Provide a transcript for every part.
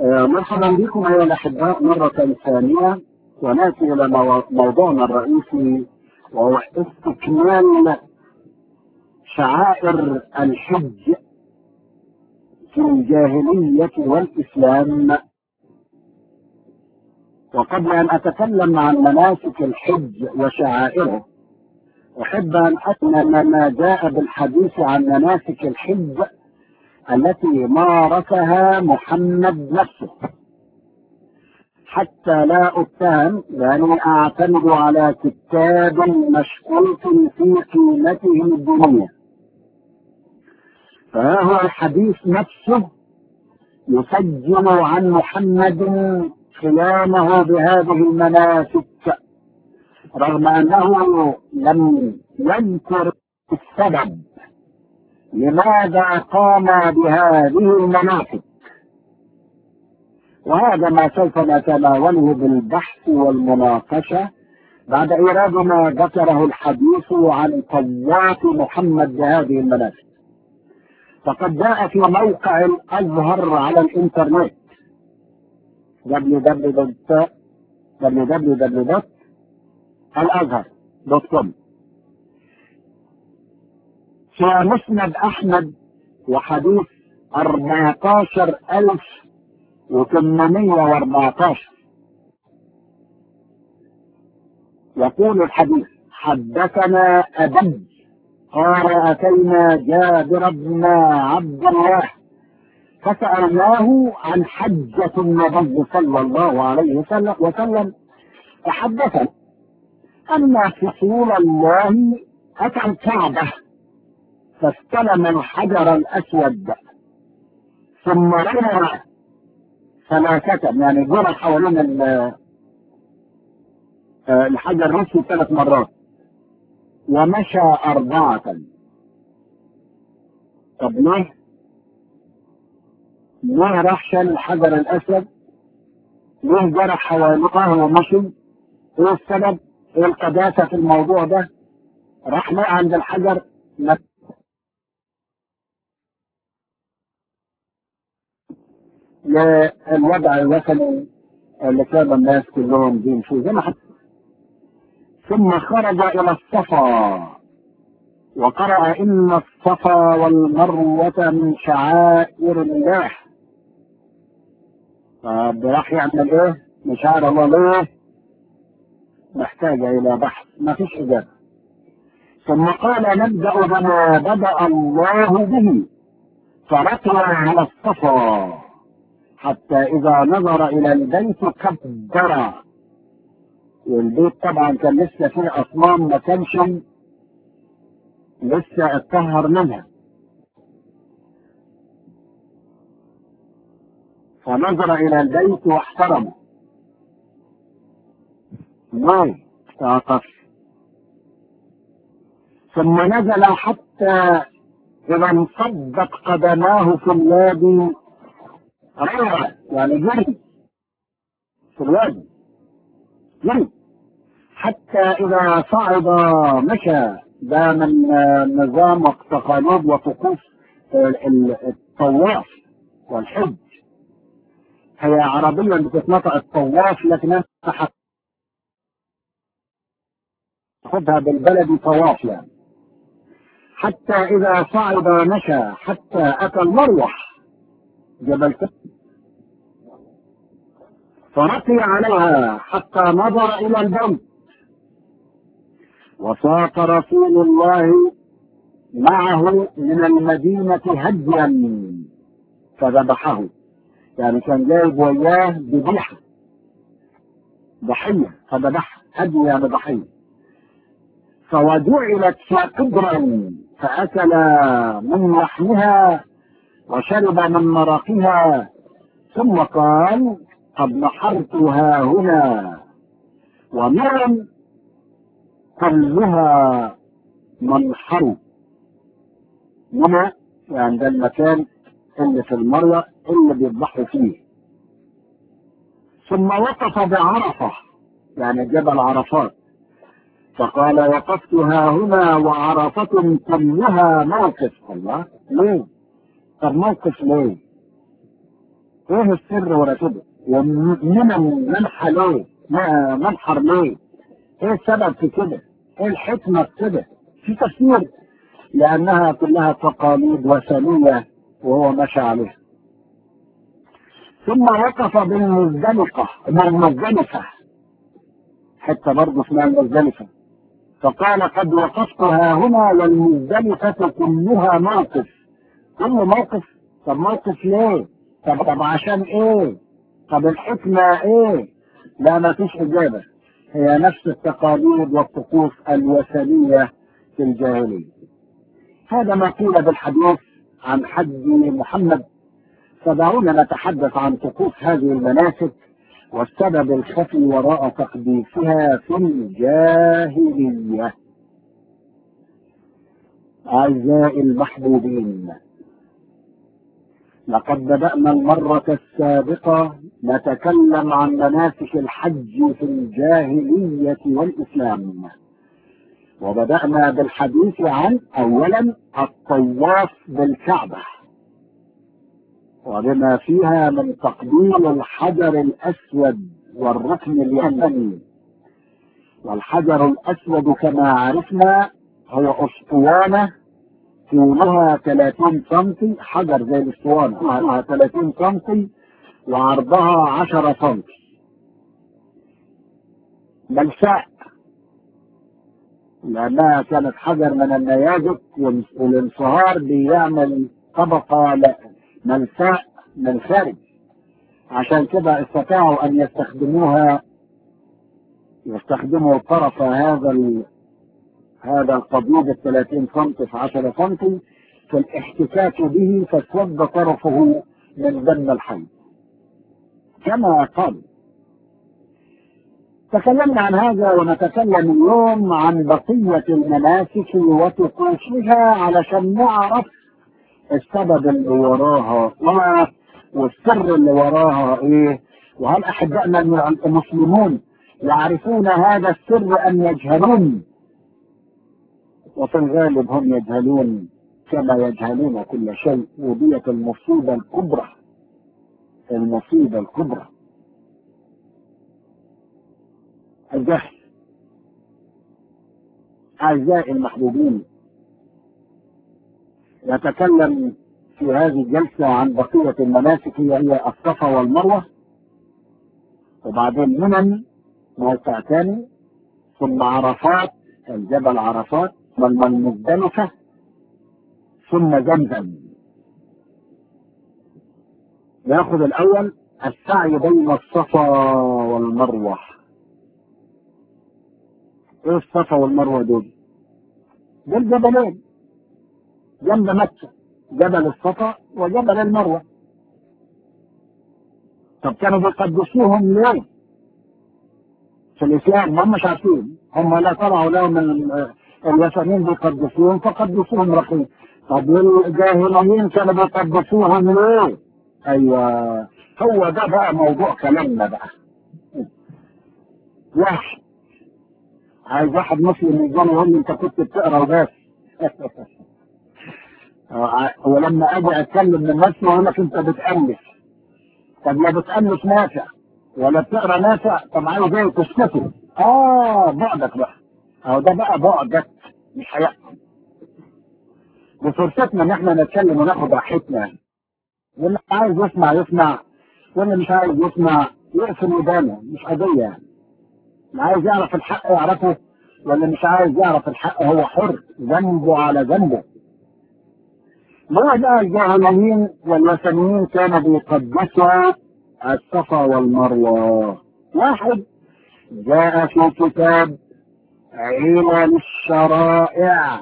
آه، مرحبا بكم أيها الأحباء مرة ثانية ونأتي إلى مو- موضوعنا الرئيسي وهو استكمال شعائر الحج في الجاهلية والإسلام وقبل أن أتكلم عن مناسك الحج وشعائره أحب أن أسمع ما جاء بالحديث عن مناسك الحج التي مارسها محمد نفسه حتى لا أتهم لأني أعتمد على كتاب مشكوك في قيمته الدينية فها هو الحديث نفسه يسجل عن محمد قيامه بهذه المناسك رغم أنه لم يذكر السبب لماذا قام بهذه المناسك وهذا ما سوف نتناوله بالبحث والمناقشة بعد إيراد ما ذكره الحديث عن طواف محمد بهذه المناسك فقد جاء في موقع الأزهر على الإنترنت www.الازهر.com في مسند أحمد وحديث 14814 يقول الحديث حدثنا أبي قال أتينا جابر بن عبد الله فسألناه عن حجة النبي صلى الله عليه وسلم وسلم فحدثنا أن فصول الله أتى الكعبة فاستلم الحجر الأسود ثم رمى ثلاثة يعني جرى حوالين ال- آه، الحجر الأسود ثلاث مرات ومشى أربعة طب ليه؟ ليه راح شال الحجر الأسود؟ ليه جرى حواليه ومشي؟ ايه السبب؟ ايه القداسة في الموضوع ده؟ راح لقى عند الحجر ما للوضع الوثني اللي كان الناس كلهم بيمشوا زي ما حد ثم خرج الى الصفا وقرأ ان الصفا والمروة من شعائر الله طب راح يعمل ايه؟ مش عارف الله ليه؟ محتاجة الى بحث ما فيش اجابة ثم قال نبدأ بما بدأ الله به فركع على الصفا حتى إذا نظر إلى البيت كبر والبيت طبعا كان لسه فيه أصنام ما كانش لسه اتطهر منها فنظر إلى البيت واحترمه ما تعاطف ثم نزل حتى إذا انصبت قدماه في الوادي روى يعني جري في الوادي جري حتى إذا صعد مشى ده من آه، نظام وتقاليد وطقوس آه، ال- الطواف والحج هي عربيا بتتنطق الطواف لكنها تاخدها بالبلدي طواف يعني حتى إذا صعد مشى حتى أتى المروح جبل كتب فرقي عليها حتى نظر إلى البيت وساق رسول الله معه من المدينة هديا فذبحه يعني كان جايب وياه ذبيحة ضحية فذبحها هدي يعني ضحية فوجعلت قدرا فأكل من لحمها وشرب من مرقها ثم قال قد نحرتها هنا ومن كلها منحر هنا يعني ده المكان اللي في المرة اللي بيذبحوا فيه ثم وقف بعرفة يعني جبل عرفات فقال وقفت ها هنا وعرفة كلها موقف الله ليه؟ طب موقف ليه؟ ايه السر ورا كده ومن المنحى ليه ما منحر ليه ايه السبب في كده ايه الحكمة في كده في تفسير لانها كلها تقاليد وثنية وهو مشى عليها ثم وقف بالمزدلقة بالمزدلفة حتى برضه اسمها المزدلفة فقال قد وقفت ها هنا والمزدلفة كلها موقف كل موقف طب موقف ليه طب طب عشان ايه طب الحكمة ايه لا ما فيش اجابة هي نفس التقاليد والطقوس الوثنية في الجاهلية هذا ما قيل بالحديث عن حج محمد فدعونا نتحدث عن طقوس هذه المناسك والسبب الخفي وراء تقديسها في الجاهلية أعزائي المحبوبين لقد بدأنا المرة السابقة نتكلم عن مناسك الحج في الجاهلية والإسلام وبدأنا بالحديث عن أولا الطواف بالكعبة وبما فيها من تقبيل الحجر الأسود والركن اليمني والحجر الأسود كما عرفنا هو أسطوانة طولها 30 سم حجر زي الاسطوانة طولها 30 سم وعرضها 10 سم ملساء لأنها كانت حجر من النيازك والانصهار بيعمل طبقة ملساء من الخارج عشان كده استطاعوا أن يستخدموها يستخدموا طرف هذا ال... هذا القضيب ال 30 سم في 10 سم في الاحتكاك به فاسود طرفه من دم الحي كما قال تكلمنا عن هذا ونتكلم اليوم عن بقية المناسك وطقوسها علشان نعرف السبب اللي وراها والسر اللي وراها ايه وهل احبائنا المسلمون يعرفون هذا السر ام يجهلون وفي الغالب هم يجهلون كما يجهلون كل شيء ودية المصيبة الكبرى المصيبة الكبرى الجهل أعزائي المحبوبين نتكلم في هذه الجلسة عن بقية المناسك هي الصفا والمروة وبعدين منن موقع ثاني ثم عرفات الجبل عرفات ثم المزدلفة ثم زمزم ناخذ الأول السعي بين الصفا والمروة ايه الصفا والمروة دول؟ دول جبلين جنب مكة جبل الصفا وجبل المروة طب كانوا بيقدسوهم ليه؟ في الإسلام هم مش عارفين هم لا طلعوا لهم الوثنيين بيقدسوهم فقدسوهم رقيق طب والجاهليين كانوا بيقدسوهم ليه؟ ايوه هو ده بقى موضوع كلامنا بقى واحد عايز واحد مسلم يجي يقول لي انت كنت بتقرا وبس ولما اجي اتكلم من نفسي اقول لك انت بتالف طب لا بتالف نافع ولا بتقرا نافع طب عايز ايه تسكتوا اه بعدك بقى اهو ده بقى بعدك مش هيحصل وفرصتنا ان احنا نتكلم وناخد راحتنا واللي عايز يسمع يسمع واللي مش عايز يسمع يقفل ودانه مش قضية يعني اللي عايز يعرف الحق يعرفه واللي مش عايز يعرف الحق هو حر ذنبه على ذنبه ما بقى الجاهليين والوثنيين كانوا بيقدسوا الصفا والمروة واحد جاء في كتاب علل الشرائع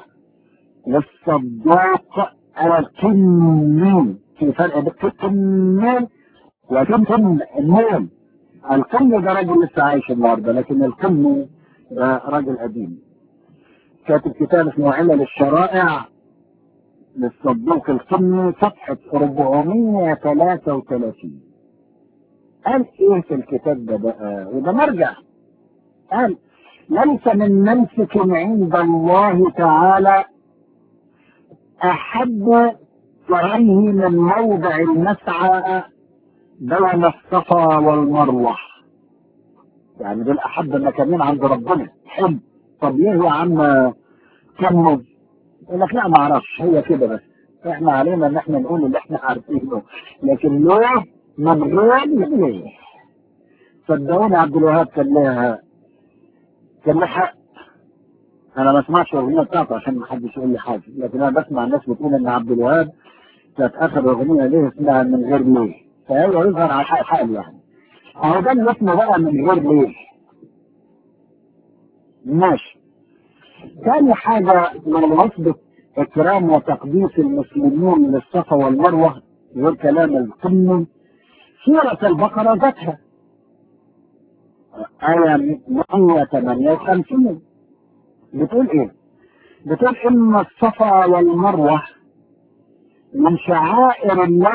للصدوق الكنين في فرق بين الكنين وكم النون الكن ده راجل لسه عايش النهارده لكن الكن ده راجل قديم كاتب كتاب اسمه علل الشرائع للصدوق الكني صفحة 433 قال ايه في الكتاب ده بقى وده مرجع قال ليس من منسك عند الله تعالى احب اليه من موضع المسعى بين الصفا والمروة يعني دول أحب المكانين عند ربنا حلو طب ليه يا عم كمل يقول لك لا ما اعرفش هي كده بس احنا علينا ان احنا نقول اللي احنا عارفينه لكن ليه من غير ليه صدقوني عبد الوهاب كان لها كان له حق انا ما اسمعش الاغنيه بتاعته عشان ما حدش يقول لي حاجه لكن انا بسمع الناس بتقول ان عبد الوهاب كانت اخر اغنيه ليه اسمها من غير ليه فهو يظهر على حق حال يعني اهو ده اللي اسمه بقى من غير ليه ماشي ثاني حاجة من نسبة إكرام وتقديس المسلمين للصفا والمروة غير كلام القمة سورة البقرة ذاتها آية 158 بتقول إيه؟ بتقول إن الصفا والمروة من شعائر الله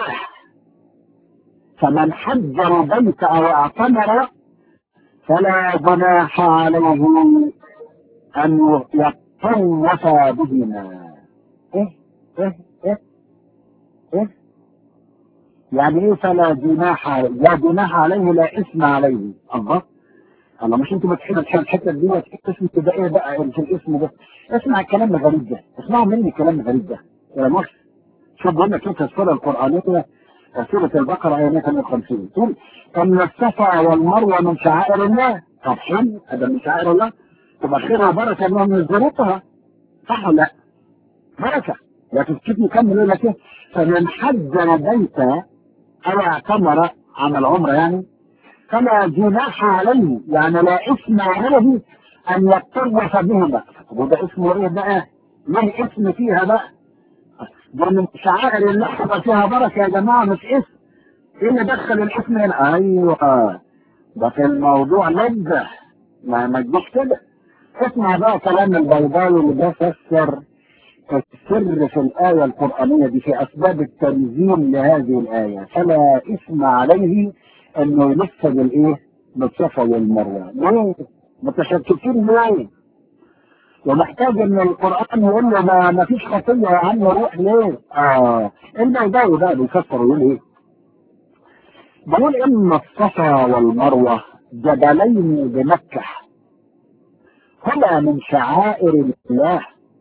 فمن حج البيت أو اعتمر فلا جناح عليه أن يطوف بهما إيه إيه إيه إيه يعني إيه فلا جناح لا جناح عليه لا إثم عليه الله الله مش انتوا بتحبوا الحته دي اسم كده ايه بقى في الاسم ده اسمع الكلام الغريب ده اسمعوا مني الكلام الغريب ده يا مصر شوف بقول لك كيف السوره القرانيه سوره البقره ايه 152 تقول ان الصفا والمروه من شعائر الله طب حلو هذا من شعائر الله تبقى خيرها بركه انهم يزورتها صح ولا لا؟ بركه لكن كيف نكمل يقول لك ايه؟ فمن حج البيت او اعتمر عمل عمره يعني فلا جناح عليه يعني لا اسم عليه ان يطوف بهما وده اسمه ايه بقى؟ ليه اسم فيها بقى؟ ده من شعائر الله تبقى فيها بركه يا جماعه مش اسم ايه اللي دخل الاسم هنا؟ ايوه ده في الموضوع لذة ما ما تجيش كده اسمع بقى كلام البيضاوي اللي ده فسر السر في الآية القرآنية دي في أسباب التنزيل لهذه الآية فلا إثم عليه إنه يلف بالإيه؟ بالصفا والمروة ليه؟ متشككين ليه؟ ومحتاج إن القرآن يقول له ما, ما فيش خطية يا عم روح ليه؟ آه البيضاوي ده بيفسر يقول إيه؟ بقول إن الصفا والمروة جبلين بمكة هما من شعائر الله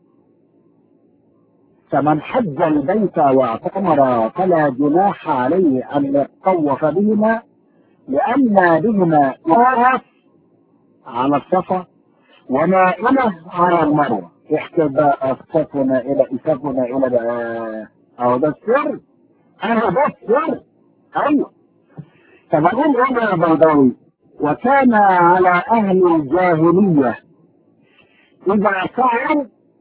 فمن حج البيت واعتمر فلا جناح عليه ان يتطوف بهما لان بهما طواف على الصفا ونائمة على المروة احكي بقى صفنا الى اسفنا الى بقى اهو ده السر اهو ده السر ايوه فبقول ايه يا بيضاوي وكان على اهل الجاهليه اذا سعوا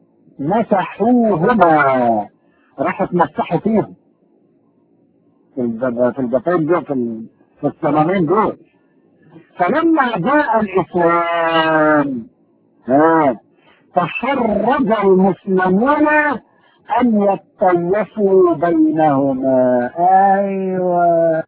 مسحوهما راحوا اتمسحوا فيهم في الجب- في الجبين دول في ال- في الصنمين دول فلما جاء الاسلام ها تحرج المسلمون ان يتطوفوا بينهما ايوه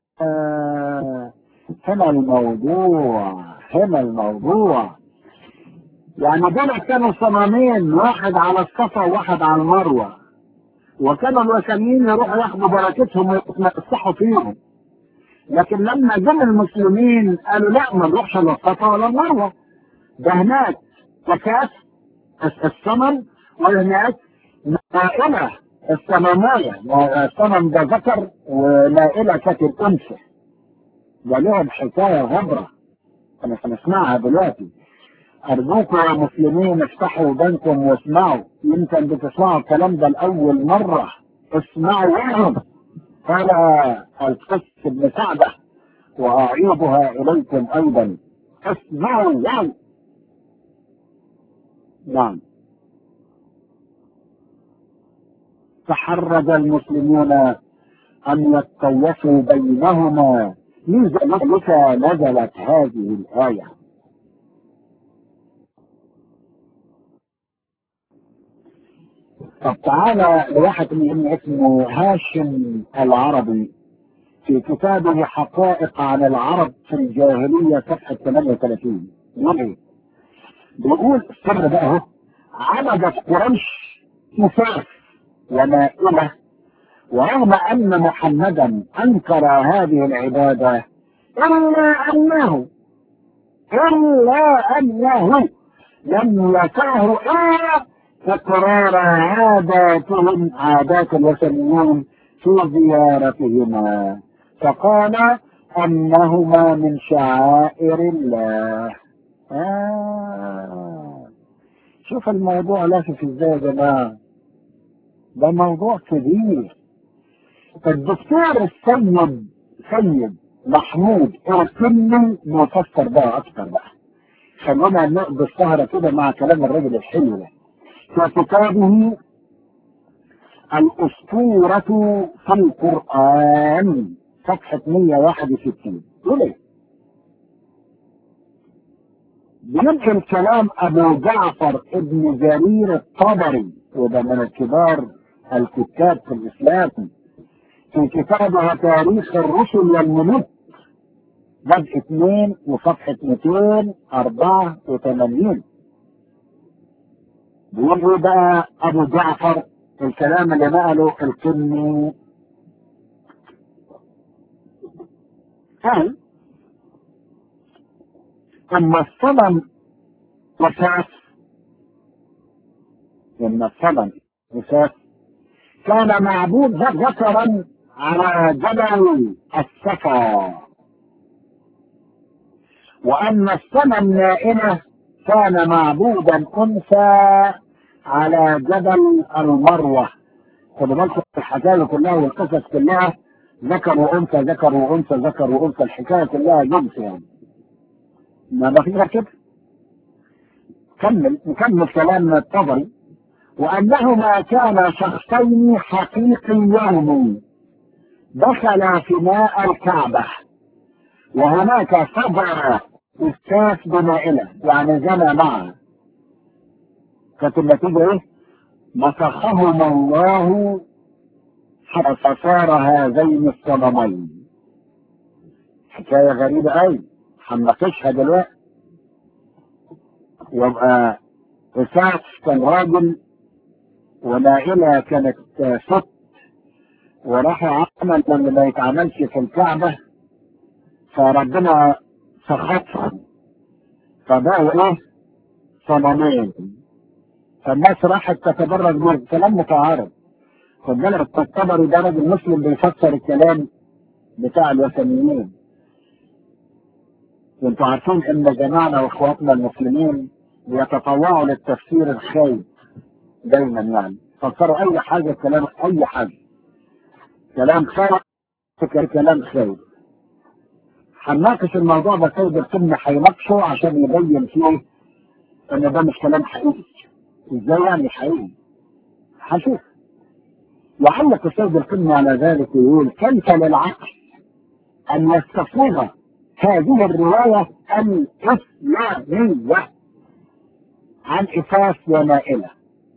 هنا الموضوع هنا الموضوع يعني دول كانوا صنمين واحد على الصفا وواحد على المروه وكانوا الوثنيين يروحوا ياخدوا بركتهم ويتمسحوا فيهم لكن لما جم المسلمين قالوا لا ما نروحش لا الصفا ولا المروه ده هناك زكاة الصنم وهناك نائلة الصنماية الصنم ده ذكر ونائلة كانت الأنثى ده لهم حكاية غبرة أنا هنسمعها دلوقتي أرجوكم يا مسلمين افتحوا ودانكم واسمعوا يمكن بتسمعوا الكلام ده لأول مرة اسمعوا لهم قال القس بن سعدة وأعيبها إليكم أيضا اسمعوا لهم نعم تحرج المسلمون أن يتطوفوا بينهما لذلك نزلت هذه الآية طب تعالى لواحد من اسمه هاشم العربي في كتابه حقائق عن العرب في الجاهلية صفحة 38 بيقول ايه؟ بيقول السر بقى اهو عبدت قريش كفاف ومائلة ورغم أن محمدا أنكر هذه العبادة إلا أنه إلا أنه لم يسعه إلا تكرار عاداتهم عادات الوثنيين في زيارتهما فقال أنهما من شعائر الله آه. شوف الموضوع لافف ازاي يا جماعة ده موضوع كبير الدكتور السيد سيد محمود الكلي مفسر بقى اكتر بقى خلونا نقضي السهرة كده مع كلام الرجل الحلو ده في كتابه الأسطورة في القرآن صفحة 161 يقول ايه؟ بينقل كلام أبو جعفر ابن جرير الطبري وده من الكبار الكتاب في الإسلام في كتابه تاريخ الرسل والملوك بدء 2 وصفحة 284 بيقول ايه بقى ابو جعفر الكلام اللي نقله الكني قال اما الصنم وساس ان الصنم وساس كان معبود ذكرا على جبل الصفا وأن السنم نائمة كان معبودا أنثى على جبل المروة خدوا بالكم الحكاية كلها والقصص كلها ذكر وأنثى ذكر وأنثى ذكر وأنثى الحكاية كلها جنس يعني ما ما فيش غير كده كمل نكمل كلام الطبري وأنهما كانا شخصين حقيقيين دخلا فناء الكعبة وهناك صبر استاذ بنائلة يعني زنى معه كانت النتيجة ايه؟ مسخهما الله حتى صار هذين الصنمين حكاية غريبة أوي هنناقشها دلوقتي يبقى إساس كان راجل ونائلة كانت ست وراحوا عمل اللي ما يتعملش في الكعبة فربنا سخطهم فبقوا ايه صنمين فالناس راحت تتبرج من كلام متعارض خد بالك الطبري ده راجل مسلم بيفسر الكلام بتاع الوثنيين وانتوا عارفين ان جماعنا واخواتنا المسلمين بيتطوعوا للتفسير الخايب دايما يعني فسروا اي حاجه كلام اي حاجه كلام خايب كلام خايب هنناقش الموضوع ده سيد السنة هيناقشه عشان يبين فيه ان ده مش كلام حقيقي ازاي يعني حقيقي هنشوف وعلق السيد السنة على ذلك يقول كيف للعقل ان يستفيض هذه الرواية الإسلامية عن إساس ونائلة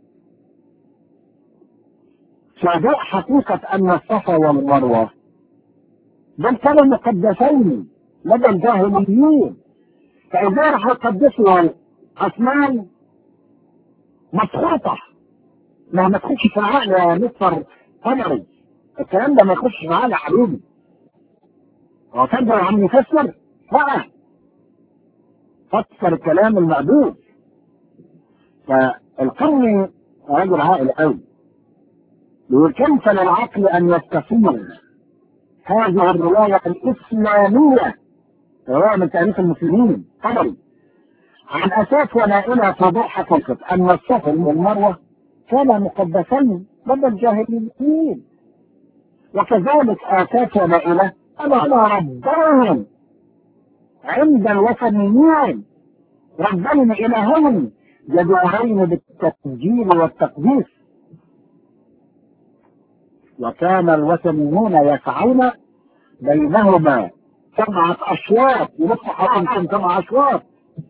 صدق حقيقة أن الصفا والمروة بل كانوا مقدسين لدى الجاهليين فإذا راح يقدسوا أصنام مسخوطة ما ما تخش في العقل يا مستر قمري الكلام ده ما يخش في العقل يا حبيبي هو تقدر يا عم يفسر؟ لا فسر الكلام المقبول فالقرن رجل عاقل قوي يقول كيف للعقل ان يستفيض هذه الرواية الإسلامية رواية من تاريخ المسلمين طبعا عن أساس ونائلة فضوء حقيقة أن الصفا والمروة كانا مقدسين لدى الجاهليين وكذلك آساس ونائلة أنا ربهم عند الوثنيين ربهم إلههم جدوعين بالتسجيل والتقديس وكان الوثنيون يسعون بينهما سبعة أشواط يلف حوالين سبع أشواط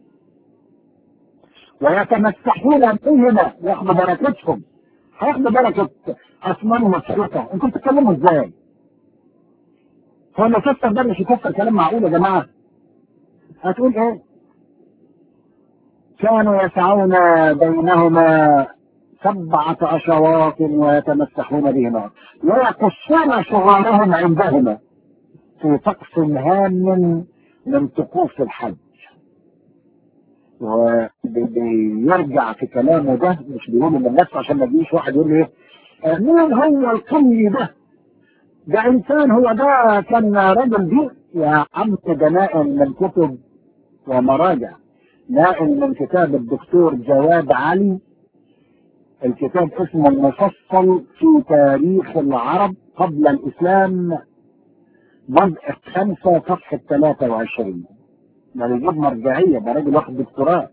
ويتمسحون بهما ياخدوا بركتهم هياخدوا بركة أسنان مسحوقة انتوا بتتكلموا ازاي؟ هو اللي يفسر ده مش يفسر كلام معقول يا جماعة هتقول ايه؟ كانوا يسعون بينهما سبعة أشواط ويتمسحون بهما ويقصون صغارهم عندهما في طقس هام من طقوس الحج وبيرجع في كلامه ده مش بيقول من نفسه عشان ما يجيش واحد يقول لي مين هو القوي ده؟ ده انسان هو ده كان رجل دي يا عم ده نائل من كتب ومراجع نائل من كتاب الدكتور جواد علي الكتاب اسمه المفصل في تاريخ العرب قبل الاسلام جزء خمسة صفحة 23 ده بيجيب مرجعية ده راجل واخد دكتوراه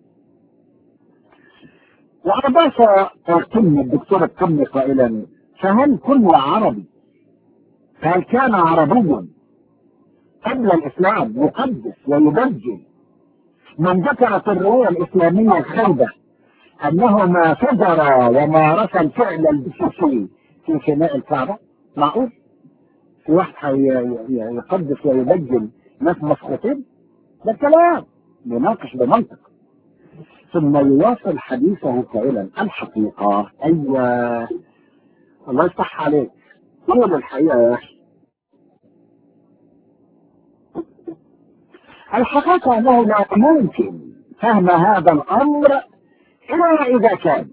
وأضاف القمي الدكتور القمي قائلا فهل كل عربي هل كان عربيا قبل الإسلام يقدس ويبجل من ذكرت الرواية الإسلامية الخيبة أنه ما فجر ومارس الفعل البسيطي في فناء الكعبة معقول؟ في واحد يقدس ويبجل ناس مسخوطين ده كلام يناقش بمنطق ثم يواصل حديثه قائلا الحقيقة أيوة الله يفتح عليك قول الحقيقة يا أخي الحقيقة أنه لا يمكن فهم هذا الأمر إلا إذا كان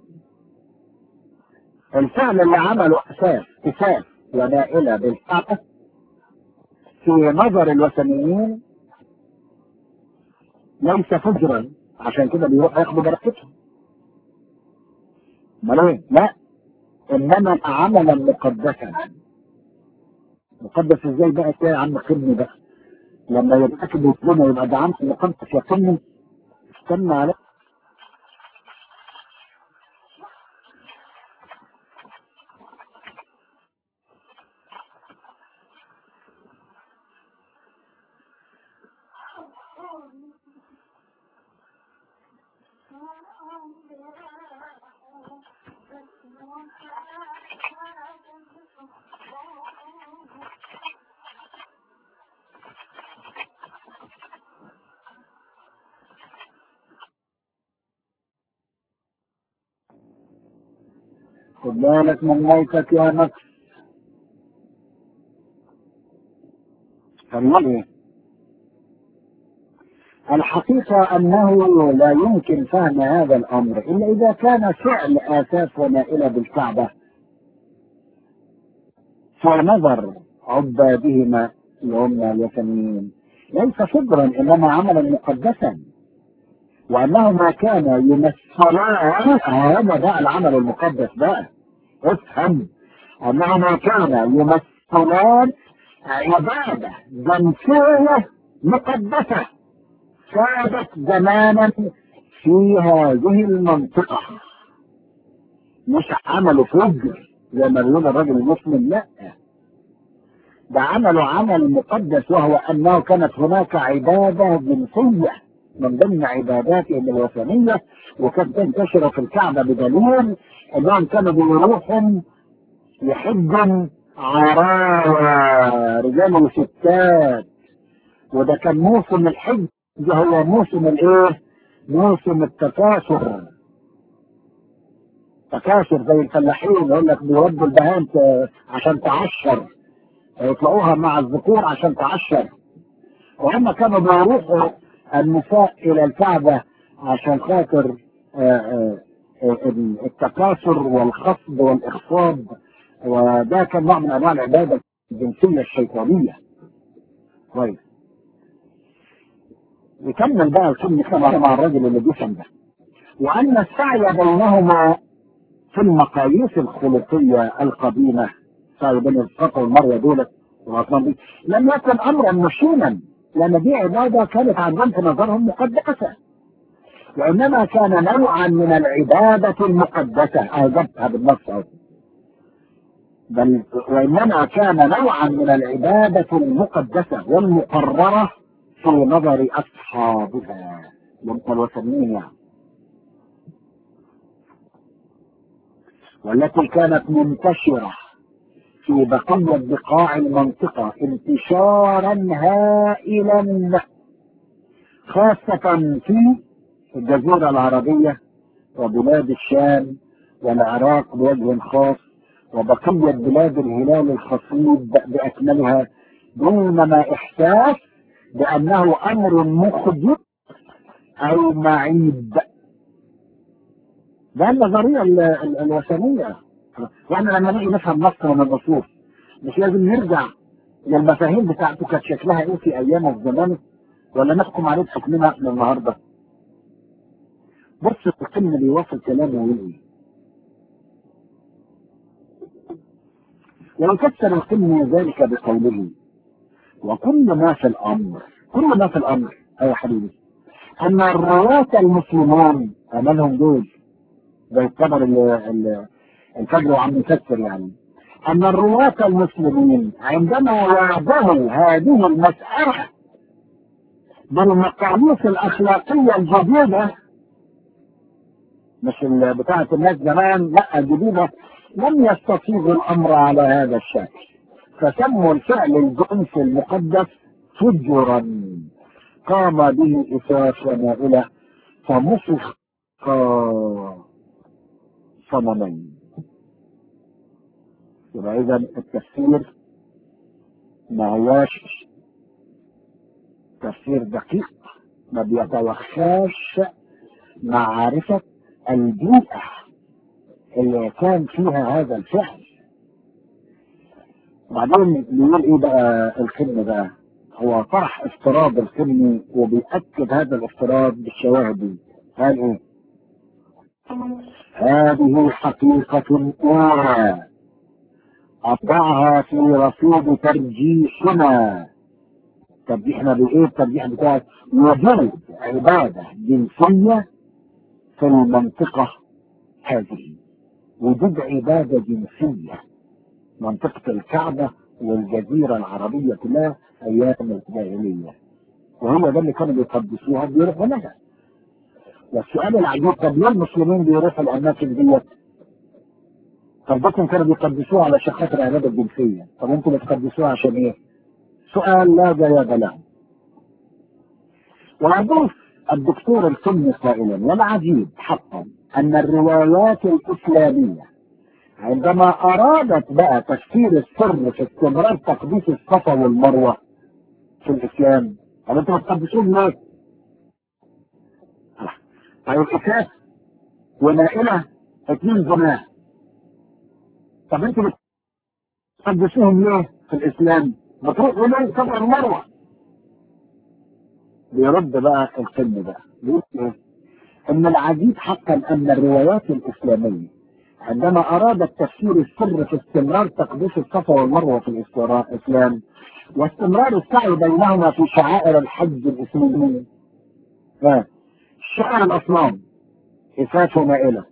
الفعل اللي عمله أساس أساس ونائلة بالحق في نظر الوثنيين ليس فجرا عشان كده بيروح ياخدوا بركتهم امال لا انما عملا مقدسا مقدس ازاي بقى كده يا عم خدني بقى لما يتاكد يطلبنا يبقى ده عمل مقدس يا قمي استنى عليه خد بالك من موتك يا نفس فالله الحقيقة أنه لا يمكن فهم هذا الأمر إلا إذا كان فعل آساس ونائلة بالكعبة فنظر عبادهما اللي هم اليتمين ليس صدرا إنما عملا مقدسا وأنهما كانا يمثلان هذا بقى العمل المقدس بقى افهم أنهما كانا يمثلان عبادة جنسية مقدسة كانت زمانا في هذه المنطقة مش عملوا فجر زي ما بيقول الرجل المسلم لا ده عملوا عمل مقدس وهو انه كانت هناك عبادة جنسية من ضمن عباداتهم الوثنية وكانت تنتشر في الكعبة بدليل انهم كانوا بيروحوا يحجوا عرايا رجال وستات وده كان موسم الحج ده هو موسم الايه موسم التكاثر تكاثر زي الفلاحين يقول لك بيودوا البهائم عشان تعشر يطلعوها مع الذكور عشان تعشر وهم كانوا بيروحوا النساء الى الكعبة عشان خاطر التكاثر والخصب والاخصاب وده كان نوع من انواع العبادة الجنسية الشيطانية كويس يكمل بقى الكلمة مع الرجل اللي بيفهم ده وأن السعي بينهما في المقاييس الخلقية القديمة سعي بين الصفا والمروة دولت والأصنام دي لم يكن أمرا مشينا لأن دي عبادة كانت عندهم في نظرهم مقدسة وإنما كان نوعا من العبادة المقدسة أجبتها بالنص أهو بل وإنما كان نوعا من العبادة المقدسة والمقررة في نظر أصحابها من الوثنيين يعني والتي كانت منتشرة في بقية بقاع المنطقة انتشارا هائلا خاصة في الجزيرة العربية وبلاد الشام والعراق بوجه خاص وبقية بلاد الهلال الخصيب بأكملها دونما إحساس بأنه أمر مخجل أو معيب ده النظرية الوثنية واحنا لما نيجي نفهم نص من النصوص مش لازم نرجع للمفاهيم بتاعته كانت شكلها ايه في ايامه في زمانه ولا نحكم عليه بحكمنا من النهارده بص القمة بيواصل كلامه ويقول ويفسر القمة ذلك بقوله وكل ما في الامر كل ما في الامر اي حبيبي ان الرواة المسلمون امالهم دول زي الخبر الفجر وعم يفسر يعني ان الرواة المسلمين عندما واجهوا هذه المسألة بالمقاييس الاخلاقية الجديدة مش بتاعة الناس زمان لا الجديدة لم يستطيعوا الامر على هذا الشكل فسموا الفعل الجنس المقدس فجرا قام به اساس ونائلة فمسخ صنمين يبقى اذا التفسير ما هواش تفسير دقيق ما بيتوخاش معرفة البيئة اللي كان فيها هذا الفعل بعدين بيقول ايه بقى الخدمة بقى هو طرح افتراض الخدمة وبيأكد هذا الافتراض بالشواهد دي قال ايه هذه حقيقة أولى أضعها في رصيد ترجيحنا ترجيحنا بإيه الترجيح بتاعك وجود عبادة جنسية في المنطقة هذه وجود عبادة جنسية منطقة الكعبة والجزيرة العربية كلها أيام الجاهلية وهو ده اللي كانوا بيقدسوها بيروحوا لها والسؤال العجيب طب ليه المسلمين بيروحوا الأماكن ديت؟ طب بكم كانوا بيقدسوها على خاطر العبادة الجنسية طب انتوا بتقدسوها عشان ايه؟ سؤال لا جواب له ويضيف الدكتور السني قائلا والعجيب حقا ان الروايات الاسلاميه عندما ارادت بقى تفسير السر في استمرار تقديس الصفا والمروه في الاسلام طب انتوا بتقدسوهم ليه؟ طيب اساس ونائله اتنين زمان طب انتوا بتقدسوهم ليه في الاسلام؟ بتروحوا ليه صفا المروه بيرد بقى الفيلم بقى بيقول ايه؟ ان العجيب حقا ان الروايات الاسلاميه عندما ارادت تفسير السر في استمرار تقديس الصفا والمروه في الاسلام واستمرار السعي بينهما في شعائر الحج الاسلامي شعر الاصنام اساس ومائله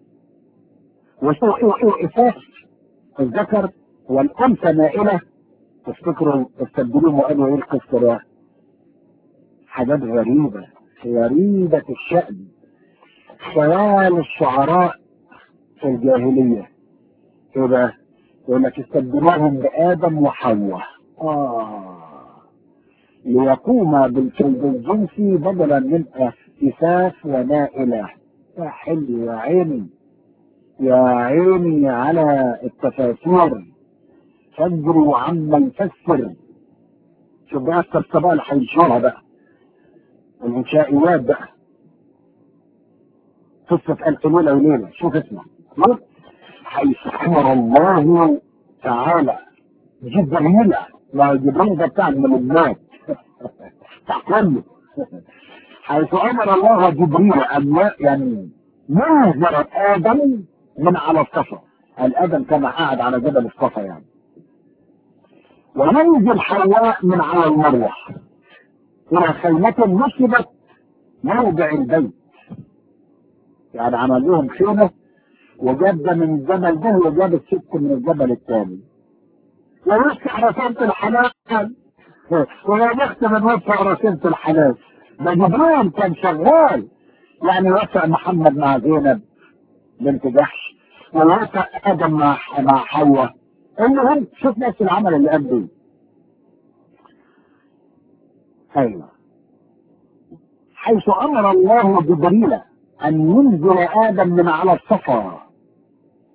واساس الذكر والانثى مائله تفتكروا استبدلوهم وقالوا ايه القصه ده حاجات غريبة غريبة الشأن خيال الشعراء في الجاهلية ايه بقى؟ يقول لك استبدلوهم بآدم وحواء آه ليقوم بالكيد الجنسي بدلا من إساس ونائلة يا حلو يا عيني يا عيني على التفاسير فجروا عما يفسر شوف بقى السبسبة اللي هينشرها بقى الانشائيات بقى قصة ألف ليلة وليلة شوف اسمع حيث أمر الله تعالى جبريل ما جبريل ده بتاع الملمات بتاع كله حيث أمر الله جبريل أن يعني ينزل آدم من على الصفا الآدم كان قاعد على جبل الصفا يعني وينزل حواء من على المروة إلى خيمة نصبت موضع البيت يعني عمل لهم خيمة وجاب ده من الجبل ده وجاب الست من الجبل الثاني ووسع رسالة الحلال ووسع من وسع رسالة الحلال ده جبريل كان شغال يعني وسع محمد مع زينب بنت جحش ووسع ادم مع مع حواء المهم شوف نفس العمل اللي قام بيه ايوه حيث امر الله جبريل ان ينزل ادم من على الصفا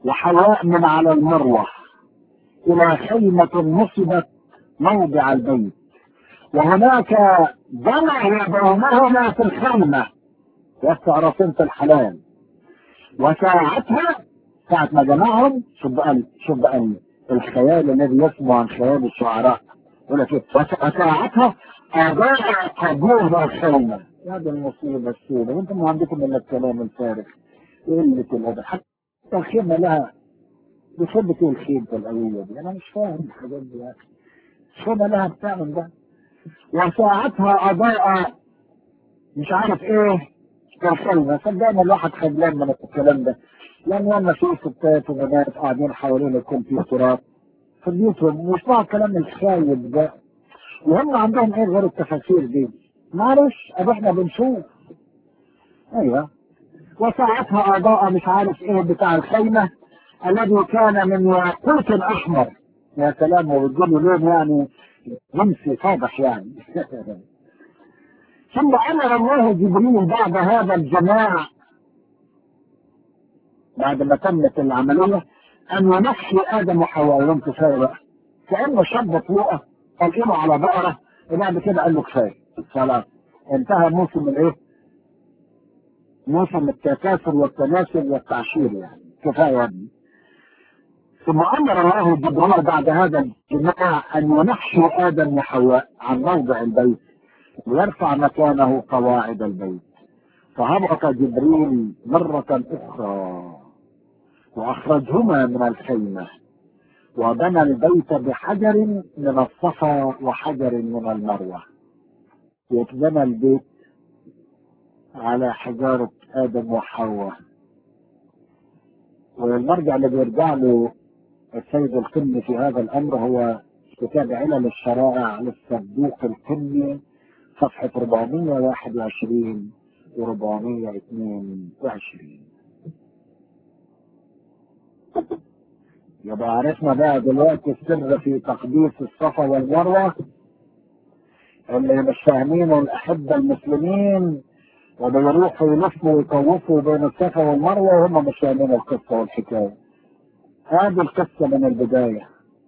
وحواء من على المروة إلى خيمة نصبت موضع البيت وهناك جمع بينهما في الخيمة يستعرف انت الحلال وساعتها ساعة ما جمعهم شوف بقى شوف بقى الخيال الذي يسمع عن خيال الشعراء يقول لك ايه وساعتها أضاع قبول الخيمة هذه المصيبة السوداء وانتم ما عندكم الا الكلام الفارغ قلة الأدب حتى الخيمة لها بيحب ايه الخيمة القوية دي أنا مش فاهم الحاجات دي يا أخي الخيمة لها بتعمل ده وساعتها أضاء مش عارف ايه الخيمة صدقني الواحد خجلان من الكلام ده لأن لما في ستات وبنات قاعدين حوالين الكمبيوترات في بيوتهم ويسمعوا الكلام الخايب ده وهم عندهم ايه غير التفاسير دي معلش ادي احنا بنشوف ايوه وساعتها اضاء مش عارف ايه بتاع الخيمه الذي كان من ياقوت احمر يا سلام وبتقول لون يعني جنسي فاضح يعني ثم امر الله جبريل بعد هذا الجماع بعد ما تمت العمليه ان ينحي ادم وحواء يوم كفايه بقى كانه شاب طلوقه قلقمه على بقره وبعد كده قال له كفايه خلاص انتهى موسم الايه؟ موسم التكاثر والتناسل والتعشير يعني كفايه يا ابني ثم امر الله جبريل بعد هذا الجماع ان ينحي ادم وحواء عن موضع البيت ويرفع مكانه قواعد البيت فهبط جبريل مرة أخرى وأخرجهما من الخيمة وبنى البيت بحجر من الصفا وحجر من المروة يتبنى البيت على حجارة آدم وحواء والمرجع اللي بيرجع له السيد القمي في هذا الأمر هو كتاب علل الشرائع للصدوق القمي صفحة 421 و 422 يبقى عرفنا بقى دلوقتي السر في تقديس الصفا والمروة اللي مش فاهمينه الأحبة المسلمين وبيروحوا يلفوا ويطوفوا بين الصفا والمروة وهم مش فاهمين القصة والحكاية. هذه القصة من البداية.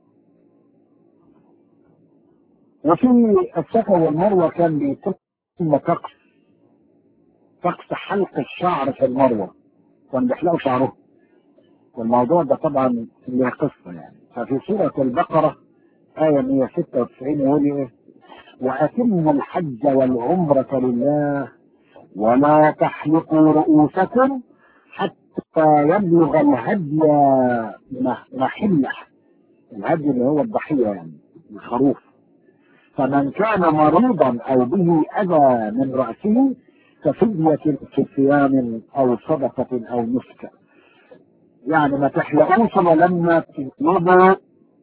وفي الصفا والمروة كان بيتم طقس طقس حلق الشعر في المروة كان بيحلقوا شعرهم والموضوع ده طبعا له قصة يعني ففي سورة البقرة آية 196 يقول إيه وأتموا الحج والعمرة لله ولا تحلقوا رؤوسكم حتى يبلغ الهدي محله الهدي اللي هو الضحية يعني الخروف فمن كان مريضا أو به أذى من رأسه كفدية في صيام أو صدقة أو نسك يعني ما تحلقوش لما تجيبوا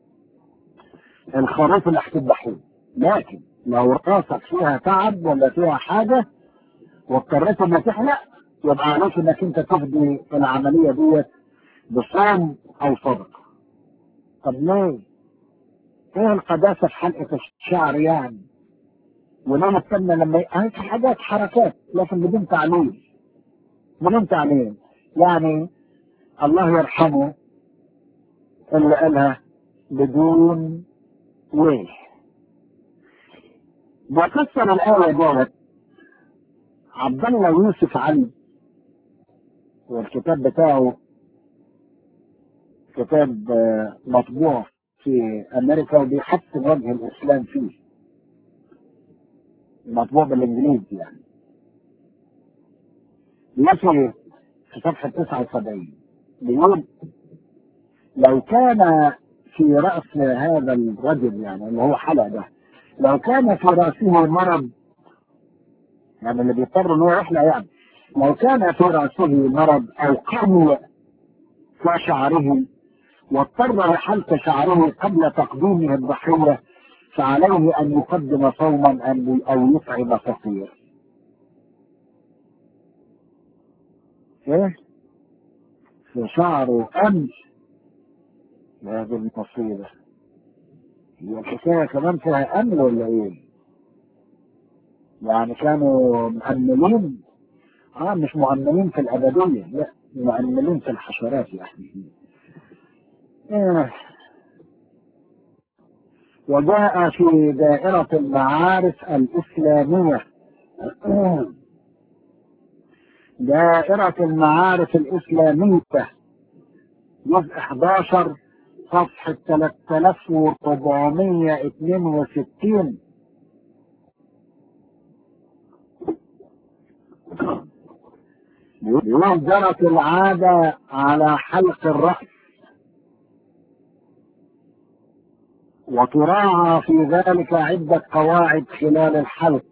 الخروف اللي هتذبحوه لكن لو راسك فيها تعب ولا فيها حاجة واضطريت انك تحلق يبقى عليك انك انت تفضي العملية ديت بصوم او صدقة طب ليه؟ ايه القداسة في حلقة الشعر يعني؟ ولما استنى لما هي حاجات حركات لكن بدون تعليم بدون تعليم يعني الله يرحمه اللي قالها بدون ويه بفسر الآية ديت عبد الله يوسف علي والكتاب بتاعه كتاب مطبوع في أمريكا وبيحسن وجه الإسلام فيه مطبوع بالإنجليزي يعني مثل في صفحة 79 بيقول لو كان في رأس هذا الرجل يعني اللي هو حلق ده لو كان في رأسه مرض يعني اللي بيضطر انه يحلق يعني لو كان في رأسه مرض أو قرن في شعره واضطر لحلق شعره قبل تقديمه الضحية فعليه أن يقدم صوما أو يطعم فقير. إيه؟ في شعره أمس هذه المصيبة هي الحكاية كمان فيها أمل ولا إيه؟ يعني كانوا مؤملين اه مش مؤملين في الأبدية لا مؤملين في الحشرات يعني إيه. وجاء في دائرة المعارف الإسلامية دائرة المعارف الإسلامية جزء 11 صفحة 3462 يقول جرت العادة على حلق الرأس وتراعى في ذلك عدة قواعد خلال الحلق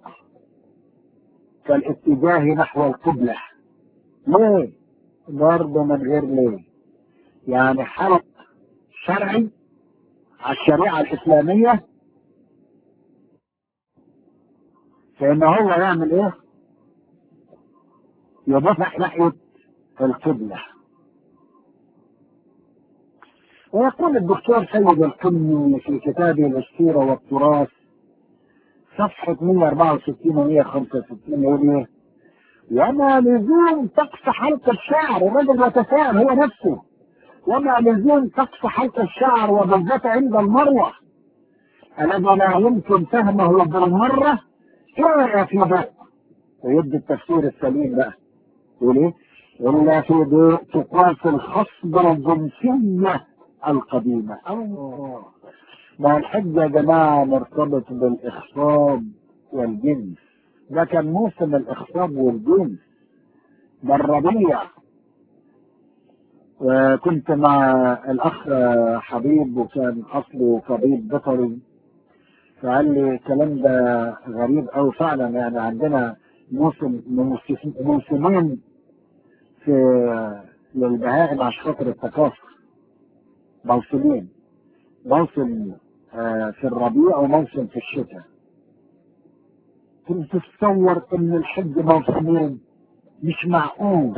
كالاتجاه نحو القبلة ليه؟ برضه من غير ليه يعني حلق شرعي على الشريعة الإسلامية فإن هو يعمل إيه؟ يدفع ناحية القبلة ويقول الدكتور سيد القمي في كتابه الأسطورة والتراث صفحة 164 و 165 يقول إيه؟ وما لزوم طقس حلق الشعر الرجل يتساءل هو نفسه وما لزوم طقس حلق الشعر وبالذات عند المروة الذي لا يمكن فهمه بالمرة إلا في ضوء ويدي التفسير السليم بقى يقول إيه؟ إلا في ضوء تقاس الخصبة الجنسية القديمة الله ما الحج يا جماعة مرتبط بالإخصاب والجنس ده كان موسم الإخصاب والجنس ده الربيع وكنت مع الأخ حبيب وكان أصله طبيب بيطري فقال لي الكلام ده غريب أوي فعلا يعني عندنا موسم موسمين في للبهائم عشان خاطر التكاثر موسمين موسم آه في الربيع وموسم في الشتاء كنت تتصور ان الحج موسمين مش معقول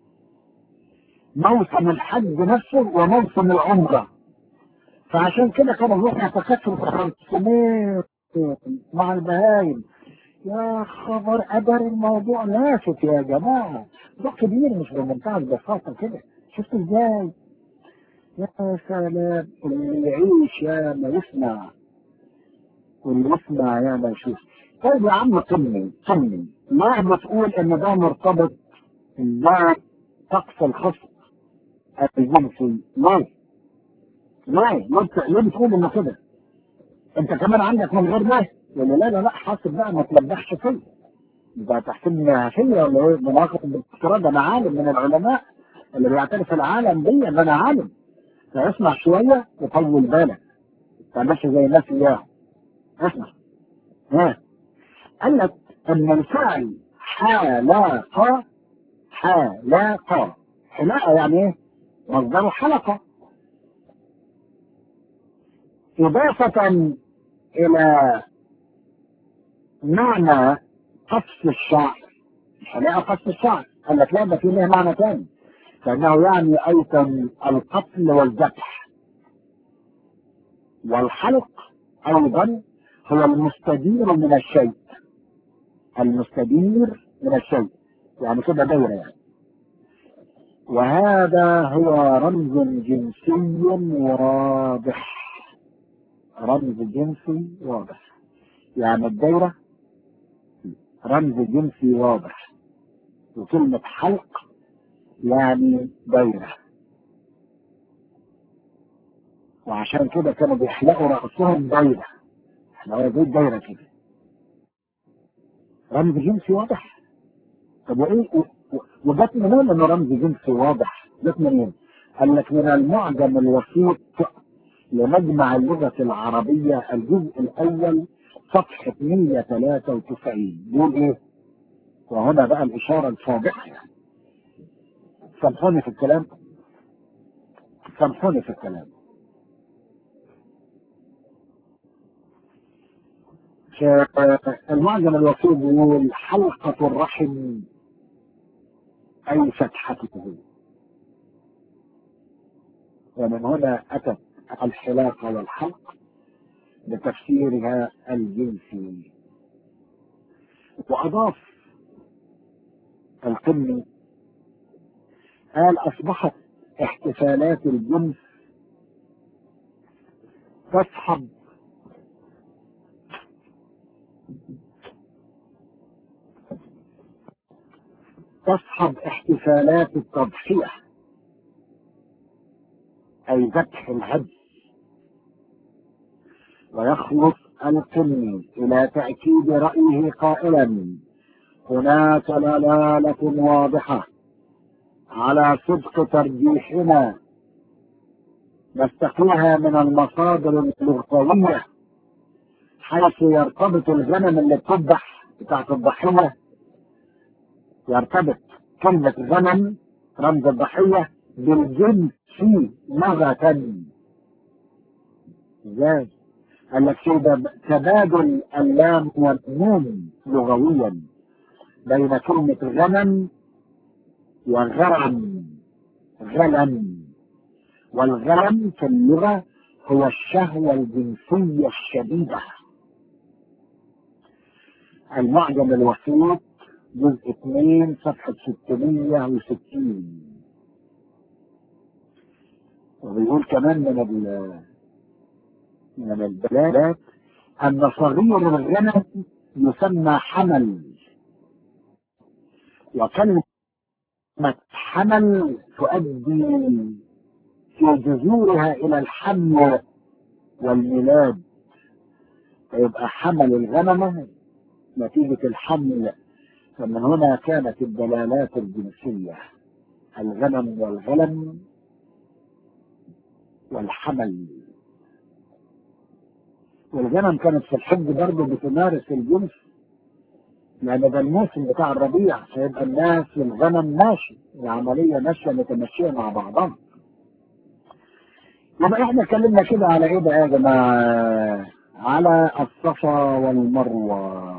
موسم الحج نفسه وموسم العمرة فعشان كده كانوا يروحوا يتكاثروا في خمسمية مع البهايم يا خبر قدر الموضوع لافت يا جماعة ده كبير مش بمنتهى البساطة كده شفت ازاي يا سلام اللي يعيش يا ما يسمع واللي يسمع يا ما يشوف طيب يا عم طمني طمني ما بتقول ان ده مرتبط ده طقس الخصم الجنسي ليه؟ ليه؟ ليه بتقول انه كده؟ انت كمان عندك من غير ده؟ ولا لا لا لا حاسب بقى ما تلبخش فيا انت تحسبني فيا ولا ايه؟ بناقض بالدكتوراه ده انا عالم من العلماء اللي بيعترف العالم دي ان انا عالم فاسمع شويه وطول بالك تعملش زي الناس اياهم اسمع ها قال لك ان الفعل حلاقه حلاقه حلاقه يعني ايه؟ مصدر حلقه إضافة إلى معنى قص الشعر الحلاقة قص الشعر قال لك لا ده في له معنى ثاني فإنه يعني أيضا القتل والذبح والحلق أيضا هو المستدير من الشيء المستدير من الشيء يعني كده دايرة يعني وهذا هو رمز جنسي واضح رمز جنسي واضح يعني الدايرة رمز جنسي واضح وكلمة حلق يعني دايرة وعشان كده كانوا بيحلقوا رأسهم دايرة احنا دي دايرة كده رمز جنسي واضح طب وايه وجت منين انه رمز جنسي واضح؟ جت منين؟ قال لك من المعجم الوسيط لمجمع اللغة العربية الجزء الأول صفحة 193 بيقول إيه؟ وهنا بقى الإشارة الفاضحة يعني سامحوني في الكلام سامحوني في الكلام المعجم الوسيط بيقول حلقة الرحم أي فتحته ومن هنا أتت الحلاقة والحلق بتفسيرها الجنسي وأضاف القمي قال أصبحت احتفالات الجنس تصحب تصحب احتفالات التضحية أي ذبح الهدي ويخلص القني إلى تأكيد رأيه قائلا هناك دلالة واضحة على صدق ترجيحنا نستقيها من المصادر اللغوية حيث يرتبط الغنم اللي بتذبح بتاعت الضحية يرتبط كلمة غنم رمز الضحية بالجنس مرة ازاي؟ قال لك كده تبادل اللام والنون لغويا بين كلمة غنم وغرم غلم والغلم في اللغة هو الشهوة الجنسية الشديدة المعجم الوسيط جزء 2 صفحة 660 وبيقول كمان من ال من البلاد أن صغير الغنم يسمى حمل وكلمة حمل تؤدي في جذورها إلى الحمل والميلاد فيبقى حمل الغنمة نتيجة الحمل فمن هنا كانت الدلالات الجنسية الغنم والغلم والحمل والغنم كانت في الحج برضه بتمارس الجنس لأن ده الموسم بتاع الربيع فيبقى الناس والغنم ماشي العملية ماشية متمشية مع بعضها يبقى احنا اتكلمنا كده على ايه بقى يا جماعة على الصفا والمروة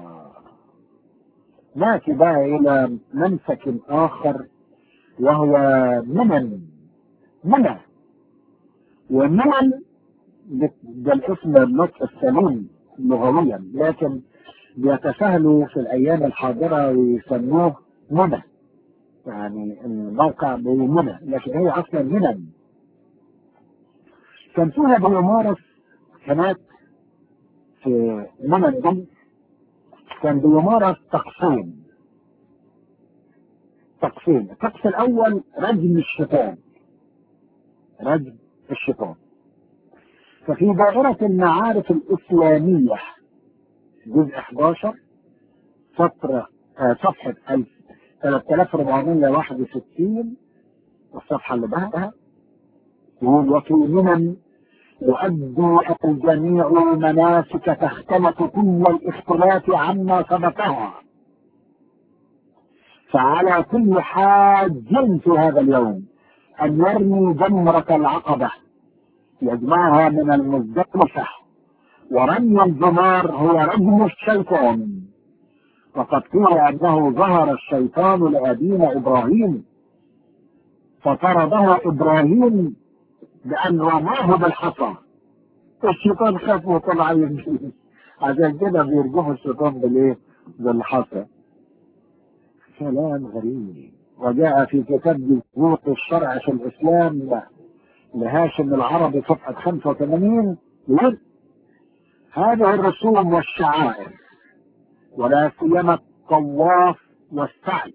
ناتي بقى الى منسك اخر وهو منن منى ومنن ده الاسم النطق السليم لغويا لكن بيتساهلوا في الايام الحاضره ويسموه منى يعني الموقع بمنى لكن هي اصلا منن كان فيها بيمارس هناك في منى الدم كان بيمارس طقسين طقسين الطقس الاول رجم الشيطان رجم الشيطان ففي دائرة المعارف الإسلامية جزء 11 سطر آه صفحة 3461 والصفحة اللي بعدها يقول وفي منن يؤدي الجميع مناسك تختلف كل الاختلاف عما سبقها فعلى كل حاج في هذا اليوم أن يرمي جمرة العقبة يجمعها من المزدلفة ورمي الجمار هو رجم الشيطان وقد قيل أنه ظهر الشيطان لأبينا إبراهيم فطرده إبراهيم بأن رماه بالحصى الشيطان خاف وطلع يمشي عشان كده بيرجموا الشيطان بالايه؟ بالحصى كلام غريب وجاء في كتاب جذور الشرع في الإسلام لهاشم العربي صفحة 85 يقول هذه الرسوم والشعائر ولا سيما الطواف والسعي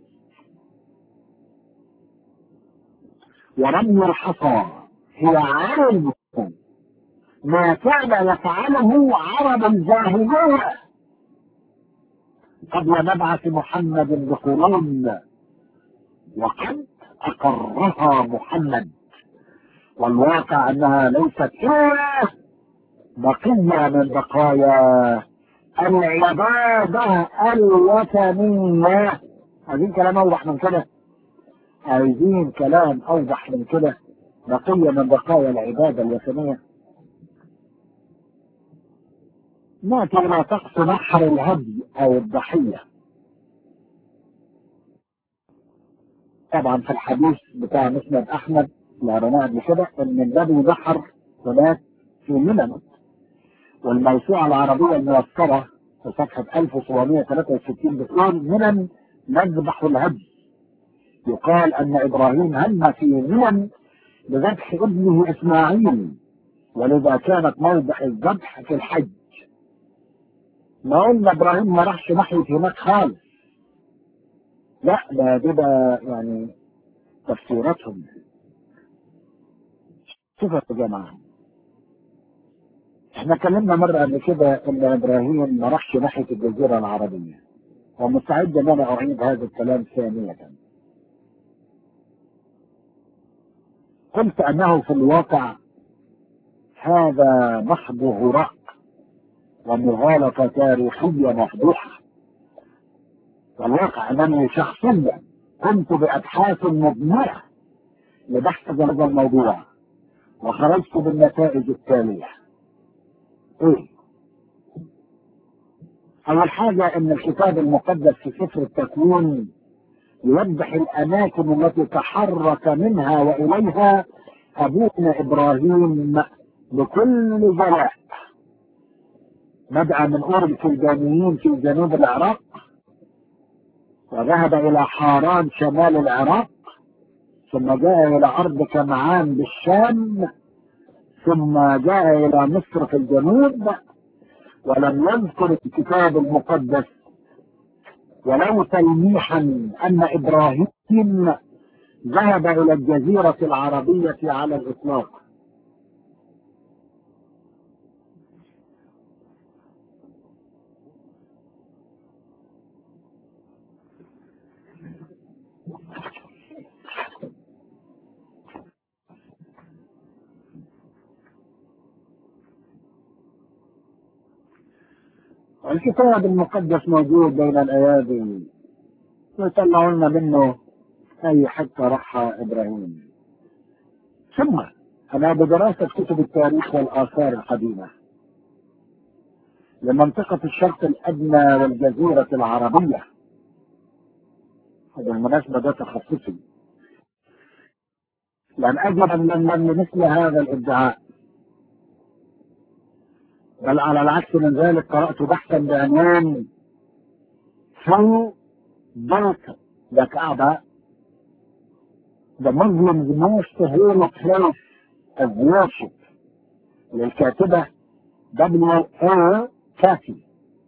ورمي الحصى هي عرب ما كان يفعله عرب الجاهلية قبل مبعث محمد بقرون وقد أقرها محمد والواقع أنها ليست إلا بقية من بقايا العبادة الوثنية عايزين كلام أوضح من كده عايزين كلام أوضح من كده بقية من بقايا العبادة الوثنية ناتي إلى طقس نحر الهدي أو الضحية طبعا في الحديث بتاع مسند أحمد اللي قريناه قبل كده إن النبي نحر هناك في منى والموسوعة العربية الميسرة في صفحة 1763 بتقول منى نذبح الهدي يقال أن إبراهيم هم في منى بذبح ابنه إسماعيل ولذا كانت موضع الذبح في الحج ما قلنا ابراهيم ما راحش ناحيه هناك خالص لا ده دي ده يعني تفسيراتهم شوفوا يا جماعه احنا اتكلمنا مره قبل كده ان ابراهيم ما راحش ناحيه الجزيره العربيه ومستعد ان انا اعيد هذا الكلام ثانيه قلت انه في الواقع هذا محض هراء ومغالطه تاريخيه مفضوحه والواقع انني شخصيا قمت بابحاث مبنيه لبحث هذا الموضوع وخرجت بالنتائج التاليه ايه اول حاجة ان الكتاب المقدس في سفر التكوين يوضح الاماكن التي تحرك منها واليها ابونا ابراهيم بكل جلاء بدأ من أور الكلدانيين في جنوب العراق وذهب إلى حاران شمال العراق ثم جاء إلى أرض كنعان بالشام ثم جاء إلى مصر في الجنوب ولم يذكر الكتاب المقدس ولو تلميحا أن إبراهيم ذهب إلى الجزيرة العربية على الإطلاق الكتاب المقدس موجود بين الايادي ويطلعوا لنا منه اي حته راحها ابراهيم ثم انا بدراسه كتب التاريخ والاثار القديمه لمنطقه الشرق الادنى والجزيره العربيه بالمناسبه ده تخصصي لم اجد من مثل هذا الادعاء بل على العكس من ذلك قرأت بحثا بعنوان How Dark the Kaaba the Muslims most holy place of worship للكاتبة دبليو او كافي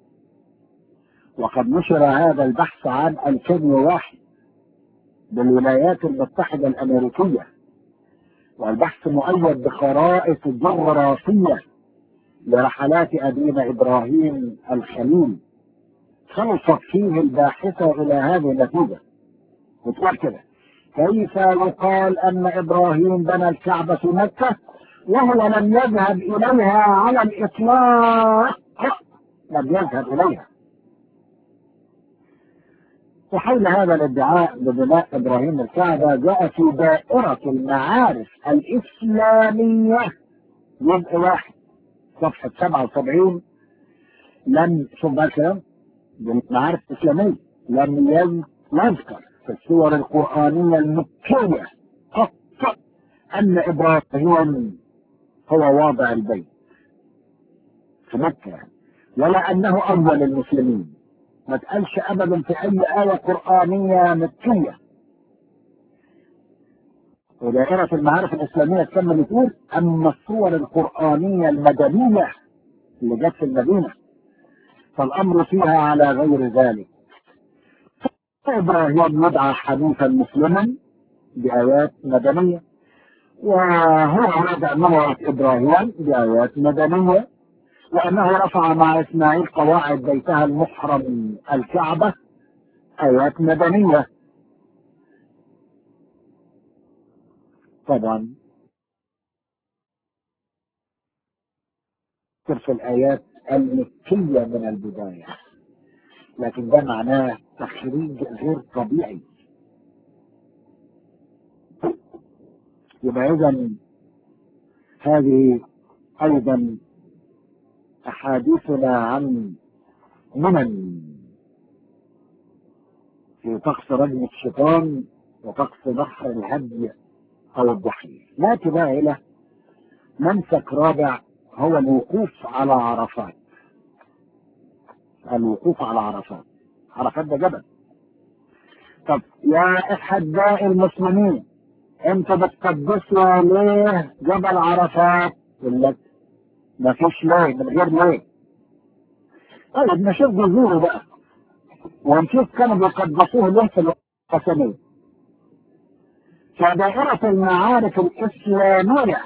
وقد نشر هذا البحث عام 2001 بالولايات المتحدة الأمريكية والبحث مؤيد بخرائط جغرافية لرحلات أبينا إبراهيم الخليل خلصت فيه الباحثة إلى هذه النتيجة بتقول كده كيف يقال أن إبراهيم بنى الكعبة في مكة وهو لم يذهب إليها على الإطلاق لم يذهب إليها وحول هذا الادعاء ببناء إبراهيم الكعبة جاء في دائرة المعارف الإسلامية جزء واحد صفحة 77 لم شوف بقى الكلام بالمعارف الإسلامية لم يذكر في السور القرآنية المكية قط أن إبراهيم هو واضع البيت في مكة ولا أنه أول المسلمين ما تقالش أبدا في أي آية قرآنية مكية ودائرة المعارف الإسلامية تكمل تقول أما الصور القرآنية المدنية اللي جت في المدينة فالأمر فيها على غير ذلك إبراهيم يدعى حنيفا مسلما بآيات مدنية وهو يدعى نظرة إبراهيم بآيات مدنية وأنه رفع مع إسماعيل قواعد بيتها المحرم الكعبة آيات مدنية طبعا في الآيات المكية من البداية لكن ده معناه تخريج غير طبيعي يبقى إذا هذه أيضا أحاديثنا عن منن في طقس رجم الشيطان وطقس بحر الهدي أو الضحية نأتي بقى إلى منسك رابع هو الوقوف على عرفات الوقوف على عرفات عرفات ده جبل طب يا أحباء المسلمين انتوا بتقدسوا ليه جبل عرفات يقول لك ما فيش ليه من غير ليه طيب نشوف جذوره بقى ونشوف كانوا بيقدسوه ليه في القسمية كدائرة المعارف الإسلامية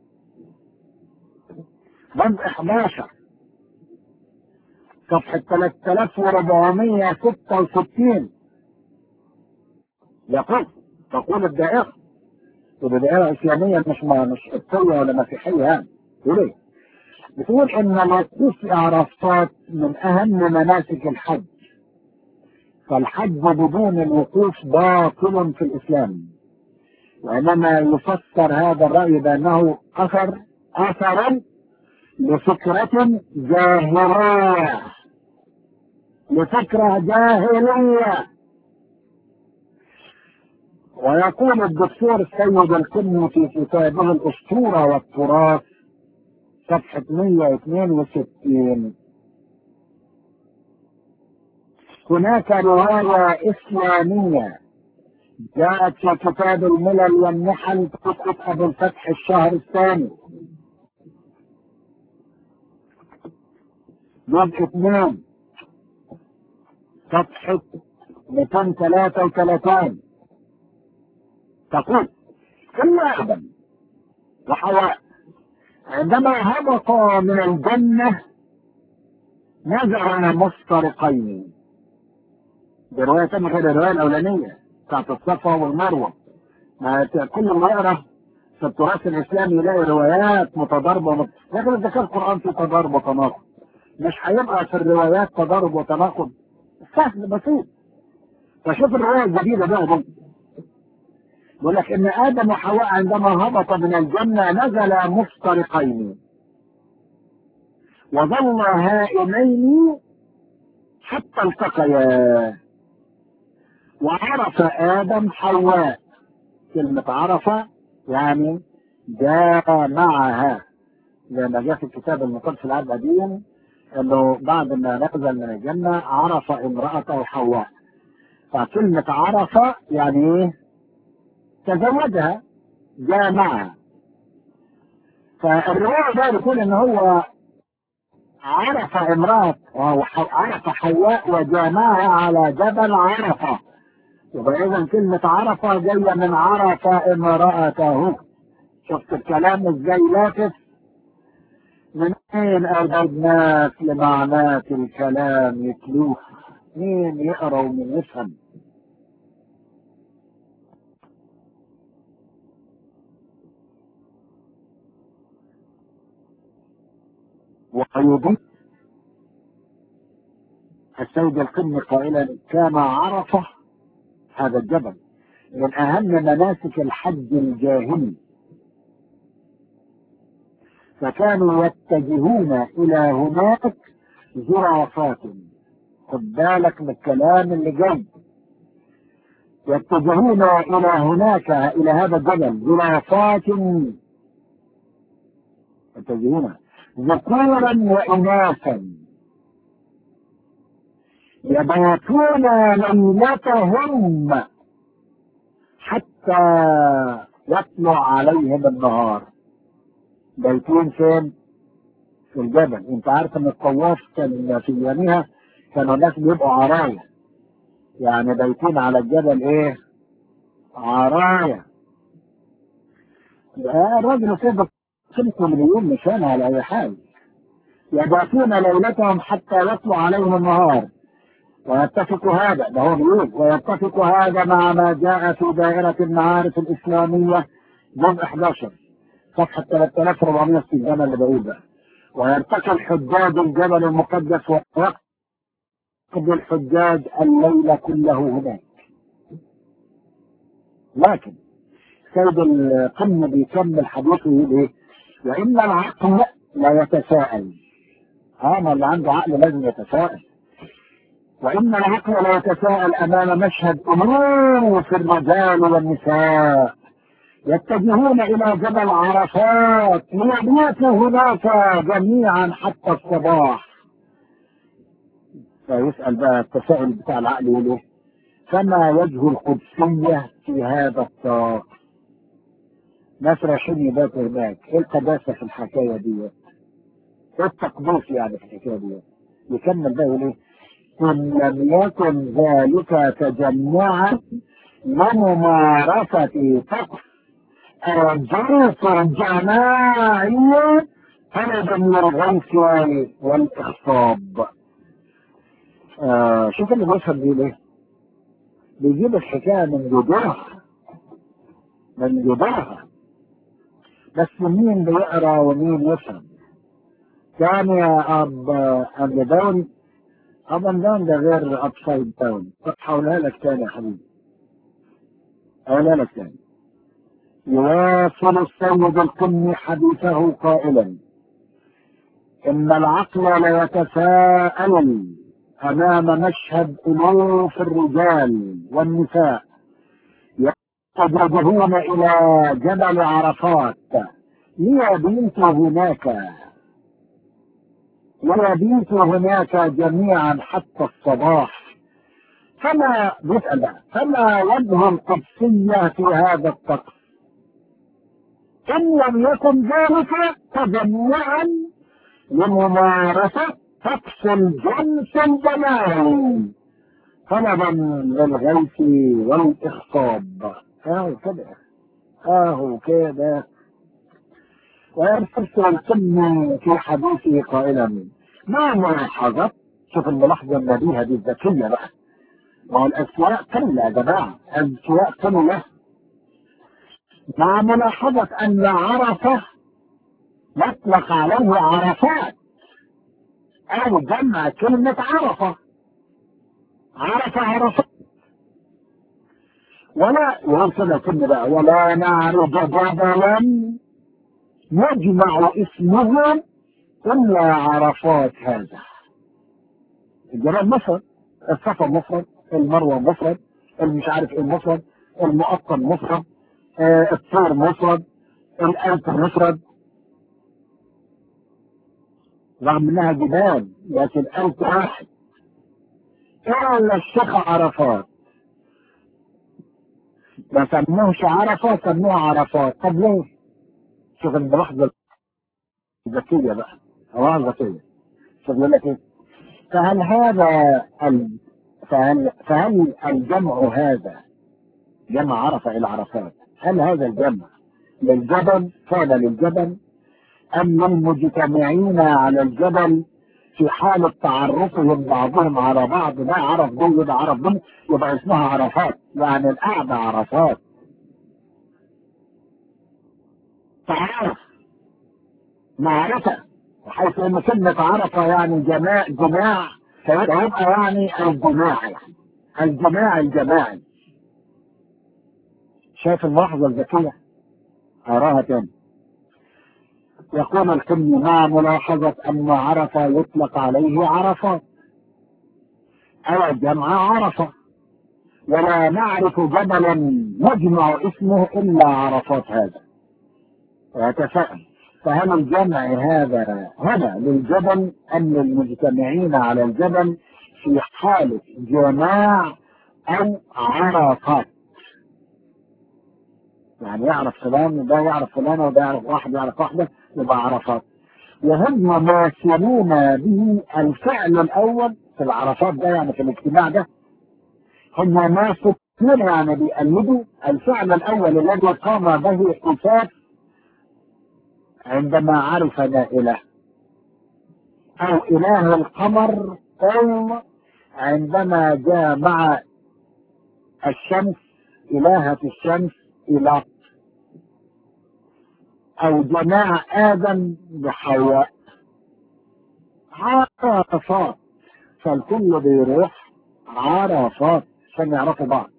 بند 11 صفحة 3466 يقول تقول الدائرة الدائرة إسلامية مش ما مش قبطية ولا مسيحية يعني تقول إيه؟ بتقول إن الوقوف في عرفات من أهم مناسك الحج فالحج بدون الوقوف باطل في الإسلام وإنما يفسر هذا الرأي بأنه أثر أثرا لفكرة جاهلية لفكرة جاهلية ويقول الدكتور السيد القمي في كتابه الأسطورة والتراث صفحة 162 هناك رواية إسلامية جاءت في كتاب الملل والنحل تكتب أبو الفتح الشهر الثاني جزء اثنين صفحة 233 تقول كل آدم وحواء عندما هبطا من الجنة نزع مفترقين برواية تانية غير الرواية الأولانية بتاعت الصفا والمروة ما كل ما يقرا في التراث الإسلامي يلاقي روايات متضاربة ومت... لكن إذا كان القرآن فيه تضارب وتناقض مش هيبقى في الروايات تضارب وتناقض سهل بسيط فشوف الرواية الجديدة بقى دي يقول لك ان ادم وحواء عندما هبط من الجنه نزل مفترقين وظل هائمين حتى التقيا وعرف ادم حواء كلمه عرف يعني جامعها زي ما جاء في الكتاب المقدس العهد القديم انه بعد ما نزل من الجنه عرف امراته حواء فكلمه عرف يعني ايه تزوجها جامعها فالرواية ده بيقول ان هو عرف امرأة أو عرف حواء وجامعها على جبل عرفة يبقى إذا كلمة عرفة جاية من عرف امرأته شفت الكلام ازاي لافف منين أردناك لمعنات الكلام يتلوه مين يقرا ومين يفهم ويضيف السيد القمي قائلا كان عرفه هذا الجبل من اهم مناسك الحج الجاهلي فكانوا يتجهون الى هناك زرافات خد بالك من الكلام اللي جاي يتجهون الى هناك الى هذا الجبل زرافات يتجهون ذكورا واناثا يباتون ليلتهم حتى يطلع عليهم النهار بيتون فين؟ في الجبل انت عارف ان الطواف كان في يومها كانوا الناس بيبقوا عرايا يعني بيتون على الجبل ايه؟ عرايا الراجل سيبك خمسة مليون مشان على أي حال يباتون ليلتهم حتى يطلع عليهم النهار ويتفق هذا ده هو بيقول ويتفق هذا مع ما جاء في دائرة المعارف الإسلامية جزء 11 صفحة 3460 أنا اللي بقول ده ويرتقي الحجاج الجبل المقدس ويقضي الحجاج الليل كله هناك لكن سيد القمة بيكمل حديثه يقول ايه؟ وإن العقل لا يتساءل أنا اللي عنده عقل لازم يتساءل وإن العقل لا يتساءل أمام مشهد أمور في الرجال والنساء يتجهون إلى جبل عرفات ليبيتوا هناك جميعا حتى الصباح فيسأل بقى التساؤل بتاع العقل يقول ايه؟ فما وجه القدسية في هذا الطاق ناس رايحين يباتوا هناك ايه القداسة في الحكاية دي ايه التقديس يعني في الحكاية دي يكمل بقى يقول ايه إن لم يكن ذلك تجمعا لممارسة طقس الجلوس الجماعي طلبا للغيث والإخصاب آه شوف اللي بيفهم بيه ليه بيجيب الحكاية من جذورها من جذورها بس مين بيقرا ومين يفهم كان يا اب اب داون اب داون ده غير اب سايد داون هقولها لك تاني يا حبيبي هقولها لك تاني يواصل السيد القمي حديثه قائلا ان العقل ليتساءل امام مشهد الوف الرجال والنساء يتجهون الى جبل عرفات ليبيتوا هناك ويبيتوا هناك جميعا حتى الصباح فما بيسأل فما وجه القدسية في هذا الطقس إن لم يكن ذلك تجمعا لممارسة طقس الجنس الجماعي طلبا للغيث والإخصاب اهو كده اهو كده ويرسل القمة في حديثه قائلا ما ملاحظة شوف الملاحظة النبيهة دي الذكية بقى ما هو الأسواق قلة يا جماعة الأسواق قلة مع ملاحظة أن عرفة يطلق عليه عرفات أو جمع كلمة عرفة عرفة عرفة ولا يرسل كلمة بقى ولا نعرف جبلا يجمع اسمه إلا عرفات هذا الجبل مفرد الصفا مفرد المروة مفرد المش عارف ايه مفرد المقطم مفرد آه الطور مفرد الألف مفرد رغم انها جبال لكن ألف واحد إلا الشيخ عرفات ما سموهش عرفة سموها عرفات طب ليه؟ شوف الملاحظة الذكية بقى أو ذكية شوف يقول لك إيه؟ فهل هذا ال... فهل فهل الجمع هذا جمع عرفة إلى عرفات هل هذا الجمع للجبل كان للجبل أم للمجتمعين على الجبل في حالة تعرفهم بعضهم على بعض ده عرف دول وده عرف دول يبقى اسمها عرفات يعني القعدة عرفات تعرف معرفة حيث ان كلمة عرفة يعني جماع جماع فيبقى يعني الجماع يعني الجماع الجماعي شايف الملاحظة الذكية أراها تاني يقول الكم مع ملاحظة أن عرفة يطلق عليه عرفات أو جمع عرفة ولا نعرف جبلا يجمع اسمه إلا عرفات هذا ويتساءل فهل الجمع هذا هنا للجبل أم للمجتمعين على الجبل في حالة جماع أو عرفات يعني يعرف فلان وده يعرف فلان وده يعرف واحد يعرف واحدة يبقى عرفات وهم ماثلون به الفعل الأول في العرفات ده يعني في الاجتماع ده هم ماثلون يعني بيقلدوا الفعل الأول الذي قام به إساف عندما عرف نائله أو إله القمر أو عندما جاء مع الشمس إلهة الشمس إلى أو جماع آدم بحواء عرفات فالكل بيروح عرفات عشان يعرفوا بعض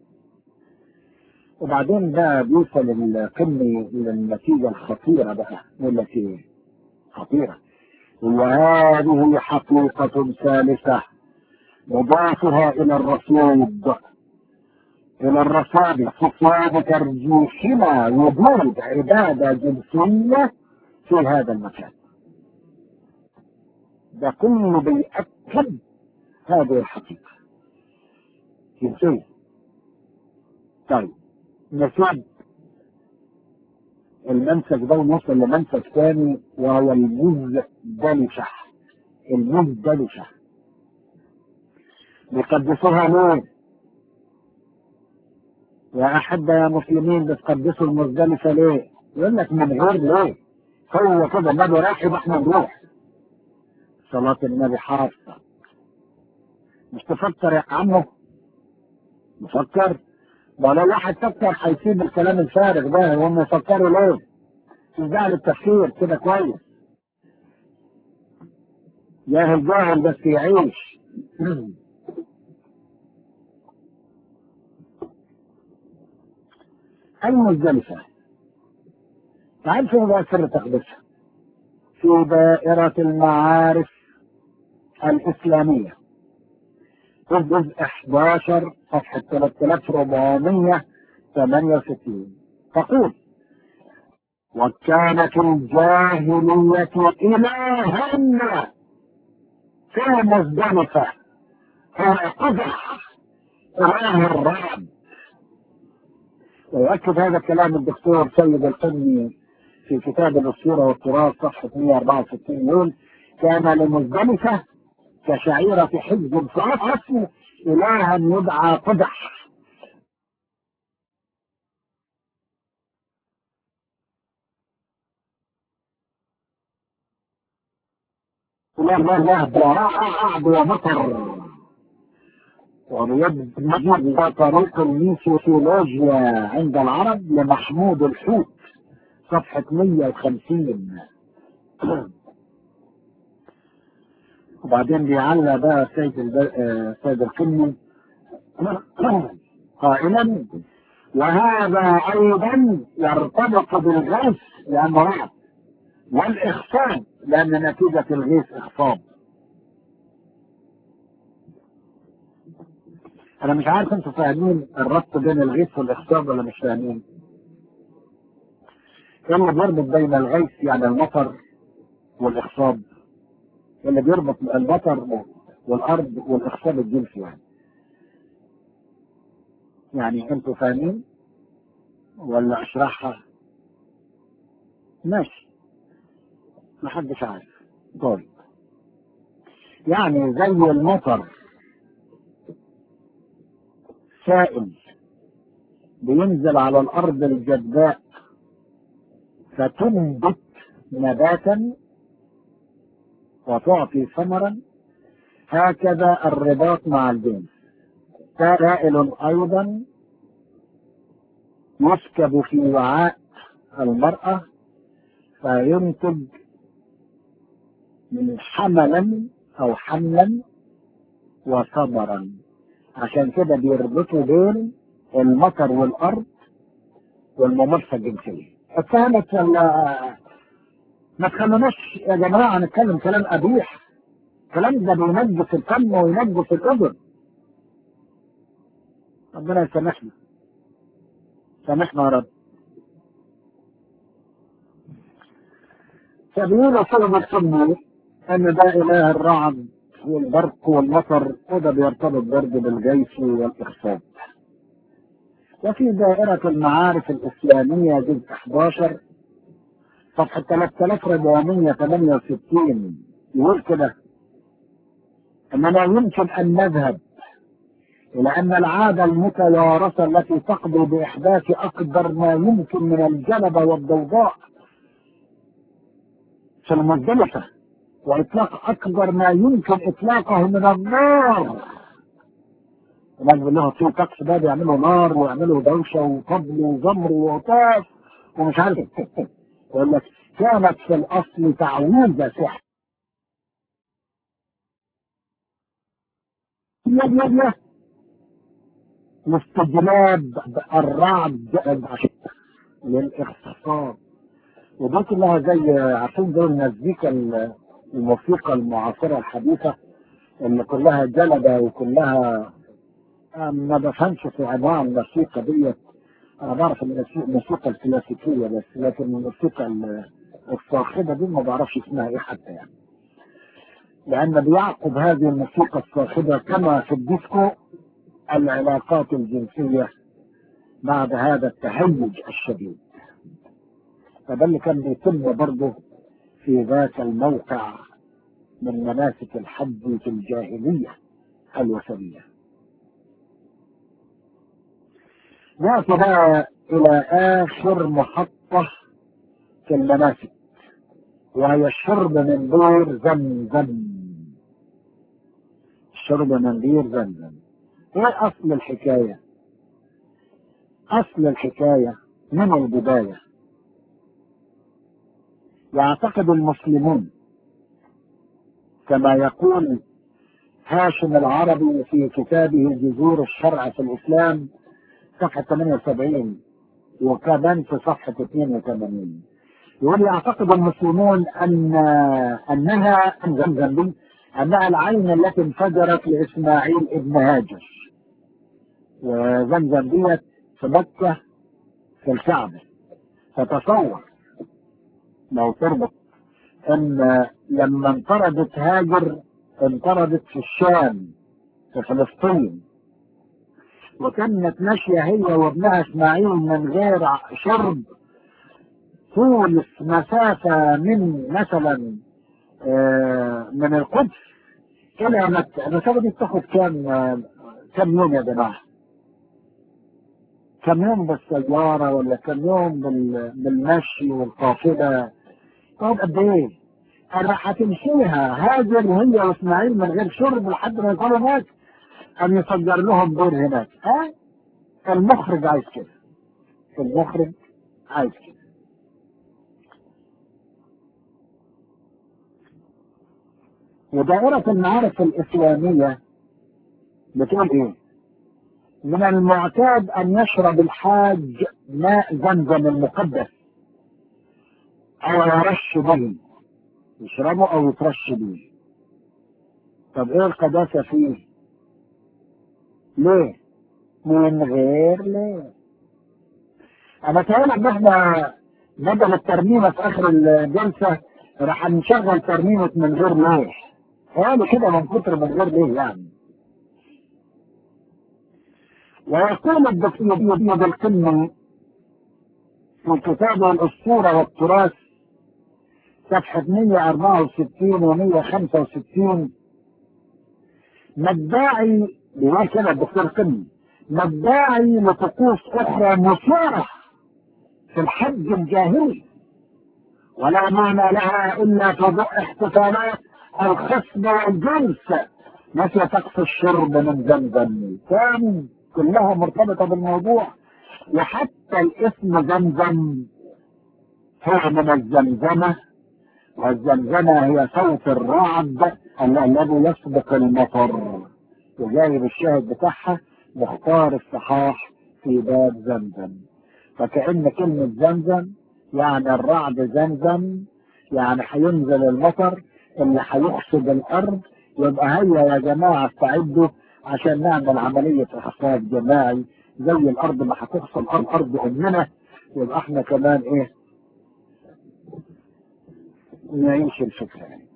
وبعدين بقى بيوصل القمي للنتيجة الخطيرة بقى يقول لك ايه خطيرة وهذه حقيقة ثالثة نضافها إلى الرصيد إلى الرصاد خصوصا ترجيحنا وجود عبادة جنسية في هذا المكان ده كله بيأكد هذه الحقيقة جنسية طيب نسيب المنسك ده ونوصل لمنسك ثاني وهو المزدلفة المزدلفة بيقدسوها ليه؟ يا أحبة يا مسلمين بتقدسوا المزدلفة ليه؟ يقول لك من غير ليه؟ هو كده النبي راكب احنا نروح صلاة النبي حاصة مش تفكر يا عمو مفكر ولو واحد فكر هيسيب الكلام الفارغ ده وهم يفكروا ليه؟ مش داعي للتفكير كده كويس جاهل جاهل بس يعيش المزدلفة تعال شوف بقى سر تقدسها في دائرة المعارف الإسلامية في الجزء 11 صفحة 3468 تقول وكانت الجاهلية إلها في مزدلفة هو قدح إله الرعد ويؤكد هذا كلام الدكتور سيد القني في كتاب الأسطورة والتراث صفحة 164 يقول كان لمزدلفة كشعيرة حزب فأصل إلها يدعى قدح لا لا لا برائع ومطر وبيد طريق الميثولوجيا عند العرب لمحمود الحوت صفحة 150 وبعدين بيعلى بقى سيد سيد القني قائلا وهذا ايضا يرتبط بالغيث لانه رعب والاخصاب لان نتيجة الغيث اخصاب انا مش عارف انتوا فاهمين الربط بين الغيث والاخصاب ولا مش فاهمين ايه اللي بيربط بين الغيث يعني المطر والاخصاب اللي بيربط المطر والارض والاخصاب الجنسي يعني يعني انتوا فاهمين ولا اشرحها ماشي محدش عارف طيب يعني زي المطر سائل بينزل على الارض الجداء فتنبت نباتا وتعطي ثمرا هكذا الرباط مع الجنس سائل ايضا يسكب في وعاء المرأة فينتج من حملا او حملا وثمرا عشان كده بيربطوا بين المطر والارض والممارسه الجنسيه اتفهمت ولا ما تخلوناش يا جماعه نتكلم كلام قبيح الكلام ده بينجس الفم وينجس الاذن ربنا يسامحنا سامحنا يا رب فبيقول سلم السنة ان ده اله الرعد والبرق والمطر وده بيرتبط برضه بالجيش والاخصاب وفي دائرة المعارف الإسلامية جزء 11 صفحة 3468 يقول كده أننا يمكن أن نذهب إلى أن العادة المتوارثة التي تقضي بإحداث أكبر ما يمكن من الجلبة والضوضاء في المزدلفة وإطلاق أكبر ما يمكن إطلاقه من النار هناك بيقول لها في طقس ده بيعملوا نار ويعملوا دوشة وطبل وزمر وطاف ومش عارف يقول لك كانت في الأصل تعويذة سحر لاستجلاب الرعد للاختصار وده كلها زي عشان دول المزيكا الموسيقى المعاصرة الحديثة اللي كلها جلبة وكلها ما بفهمش في انواع الموسيقى ديت انا بعرف الموسيقى الكلاسيكية بس لكن الموسيقى الصاخبة دي ما بعرفش اسمها ايه حتى يعني لان بيعقب هذه الموسيقى الصاخبة كما في الديسكو العلاقات الجنسية بعد هذا التهيج الشديد فده اللي كان بيتم برضه في ذاك الموقع من مناسك الحج في الجاهلية الوثنية نأتي بقى إلى آخر محطة في المناسك وهي الشرب من بير زمزم الشرب من بير زمزم ايه اصل الحكاية اصل الحكاية من البداية يعتقد المسلمون كما يقول هاشم العربي في كتابه جذور الشرع في الاسلام صفحة 78 وكمان في صفحة 82 يقول يعتقد المسلمون ان انها زمزم دي انها العين التي انفجرت لاسماعيل ابن هاجر وزمزم ديت في مكة في الكعبة فتصور لو تربط ان لما انطردت هاجر انطردت في الشام في فلسطين وكانت ماشية هي وابنها اسماعيل من غير شرب طول مسافة من مثلا آه من القدس إلى مكة المسافة دي بتاخد كام آه كام يوم يا جماعة؟ كم يوم بالسيارة ولا كم يوم بالمشي والقافلة طب قد ايه؟ راح هتمشيها هاجر وهي واسماعيل من غير شرب لحد ما يوصلوا هناك أن يصدر لهم دور هناك ها؟ المخرج عايز كده المخرج عايز كده ودائرة المعارف الإسلامية بتقول إيه؟ من المعتاد أن يشرب الحاج ماء زمزم المقدس أو يرش به يشربه أو يترش به طب إيه القداسة فيه؟ ليه؟ من غير ليه؟ أنا تقول إن إحنا بدل الترنيمة في آخر الجلسة راح نشغل ترنيمة من غير ليه؟ قالوا كده من كتر من غير ليه يعني ويقول الدكتور محمد القمي في كتابه الأسطورة والتراث صفحة 164 و 165 مدعي بيقول كده الدكتور قمي مدعي لطقوس أخرى مصارة في الحج الجاهلي ولا معنى لها إلا فضاء احتفالات الخصب والجنس متى تقصي الشرب من زمزم ثاني كلها مرتبطة بالموضوع وحتى الاسم زمزم هو من الزمزمة والزمزمة هي صوت الرعد الذي يسبق المطر وجايب الشاهد بتاعها مختار الصحاح في باب زمزم فكأن كلمة زمزم يعني الرعد زمزم يعني هينزل المطر اللي هيخصب الارض يبقى هيا يا جماعه استعدوا عشان نعمل عمليه اخصاب جماعي زي الارض ما هتخصب الارض ارض امنا يبقى احنا كمان ايه نعيش الفكره يعني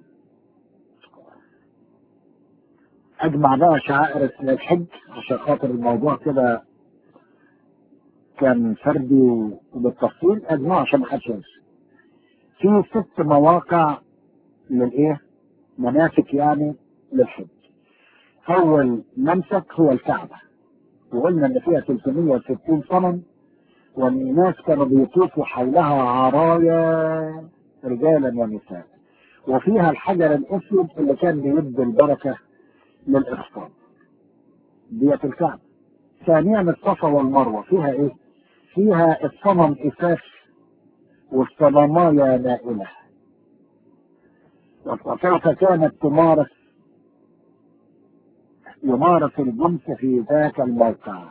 اجمع بقى شعائر الحج عشان خاطر الموضوع كده كان فردي وبالتفصيل اجمعه عشان محدش ينسى في ست مواقع للايه مناسك يعني للحج اول منسك هو الكعبة وقلنا ان فيها 360 صنم والناس كانوا بيطوفوا حولها عرايا رجالا ونساء وفيها الحجر الاسود اللي كان بيدي البركة للاخصاب ديت الكعبة ثانيا الصفا والمروة فيها ايه فيها الصنم اساس والصنمايا نائله وكيف كانت تمارس يمارس الجنس في ذاك الموقع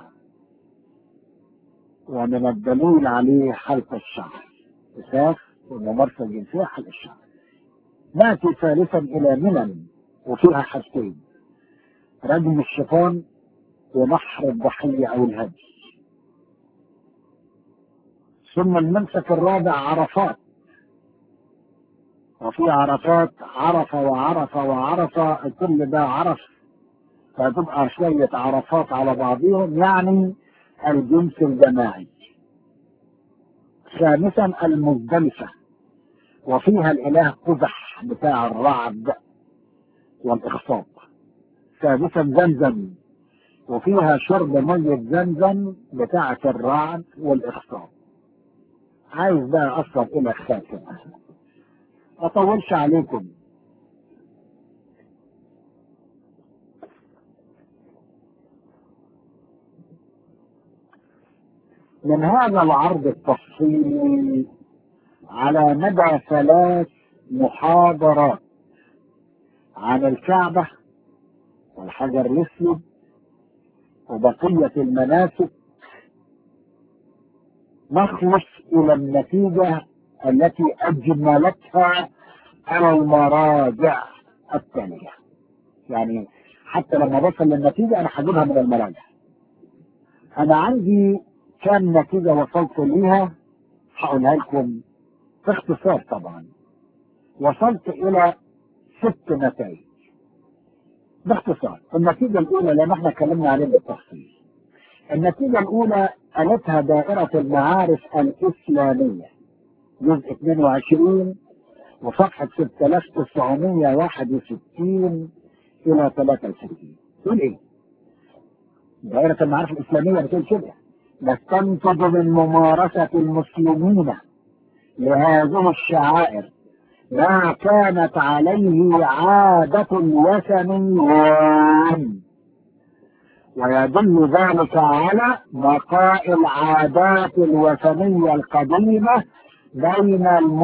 ومن الدليل عليه حلق الشعر اساس والممارسه الجنسيه حلق الشعر ناتي ثالثا الى منن وفيها حاجتين رجم الشيطان ونحر الضحيه او الهدي ثم المنسك الرابع عرفات وفي عرفات عرفة وعرفة وعرفة كل ده عرف فتبقى شوية عرفات على بعضهم يعني الجنس الجماعي خامسا المزدلفة وفيها الإله قزح بتاع الرعد والإخفاق سادسا زمزم وفيها شرب مية زمزم بتاعة الرعد والإخفاق عايز بقى أصل إلى الخاتم أطولش عليكم من هذا العرض التفصيلي على مدى ثلاث محاضرات عن الكعبة والحجر الأسود وبقية المناسك نخلص إلى النتيجة التي أجملتها المراجع التالية يعني حتى لما بصل للنتيجة أنا هجيبها من المراجع أنا عندي كام نتيجة وصلت ليها هقولها لكم باختصار طبعا وصلت إلى ست نتائج باختصار النتيجة الأولى لأن احنا اتكلمنا عليها بالتفصيل النتيجة الأولى قالتها دائرة المعارف الإسلامية جزء 22 وصفحة 6961 إلى 63 تقول إيه؟ دائرة المعارف الإسلامية بتقول كده نستنتج من ممارسة المسلمين لهذه الشعائر ما كانت عليه عادة الوثنيين ويدل ذلك على بقاء العادات الوثنية القديمة بين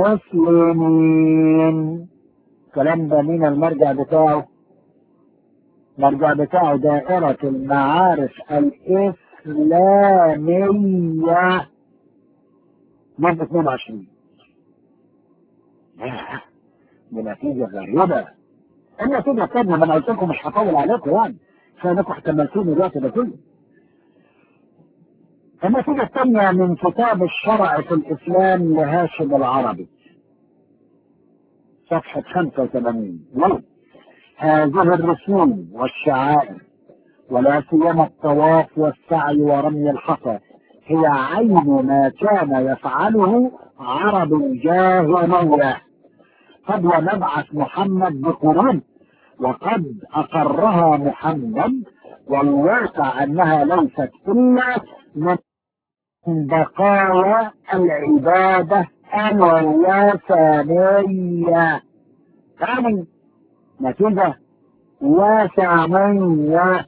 المسلمين الكلام ده مين المرجع بتاعه المرجع بتاعه دائرة المعارف الإسلامية جزء 22 بنتيجة غريبة النتيجة الثانية ما انا قلت لكم مش هطول عليكم يعني فانكم احتملتوني الوقت ده كله النتيجة الثانية من كتاب الشرع في الإسلام لهاشم العربي صفحة 85 يقول هذه الرسوم والشعائر ولا سيما الطواف والسعي ورمي الحصى هي عين ما كان يفعله عرب الجاهلية قبل مبعث محمد بقرون وقد أقرها محمد والواقع أنها ليست إلا من بقايا العبادة الوثنية ثاني نتيجة وثنية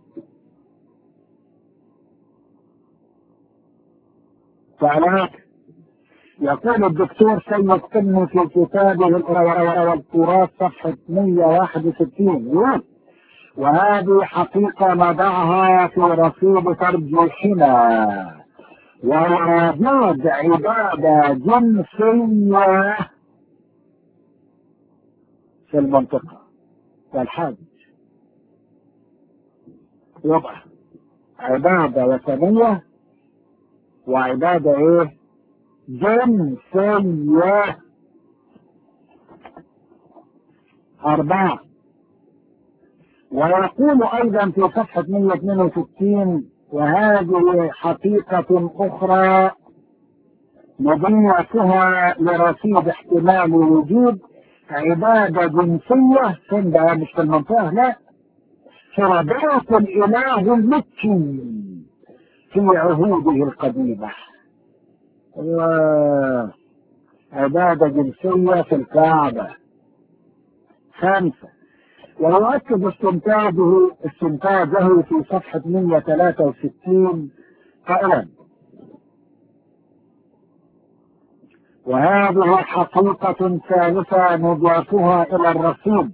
ثلاث يقول الدكتور سيد قمي في كتابه والتراث صفحة 161 يقول وهذه حقيقة نضعها في رصيد ترجيحنا وإيجاد عبادة جنسية في المنطقة والحاج يبقى عبادة وثنية وعبادة ايه جنسية أربعة ويقول أيضا في صفحة 162 وهذه حقيقة أخرى نضيفها لرصيد احتمال وجود عبادة جنسية فين ده مش في المنطقة لا في رباط الإله المكي في عهوده القديمة عبادة جنسية في الكعبة خمسة ويؤكد استنتاجه استنتاجه في صفحة 163 قائلا وهذه حقيقة ثالثة نضيفها إلى الرصيد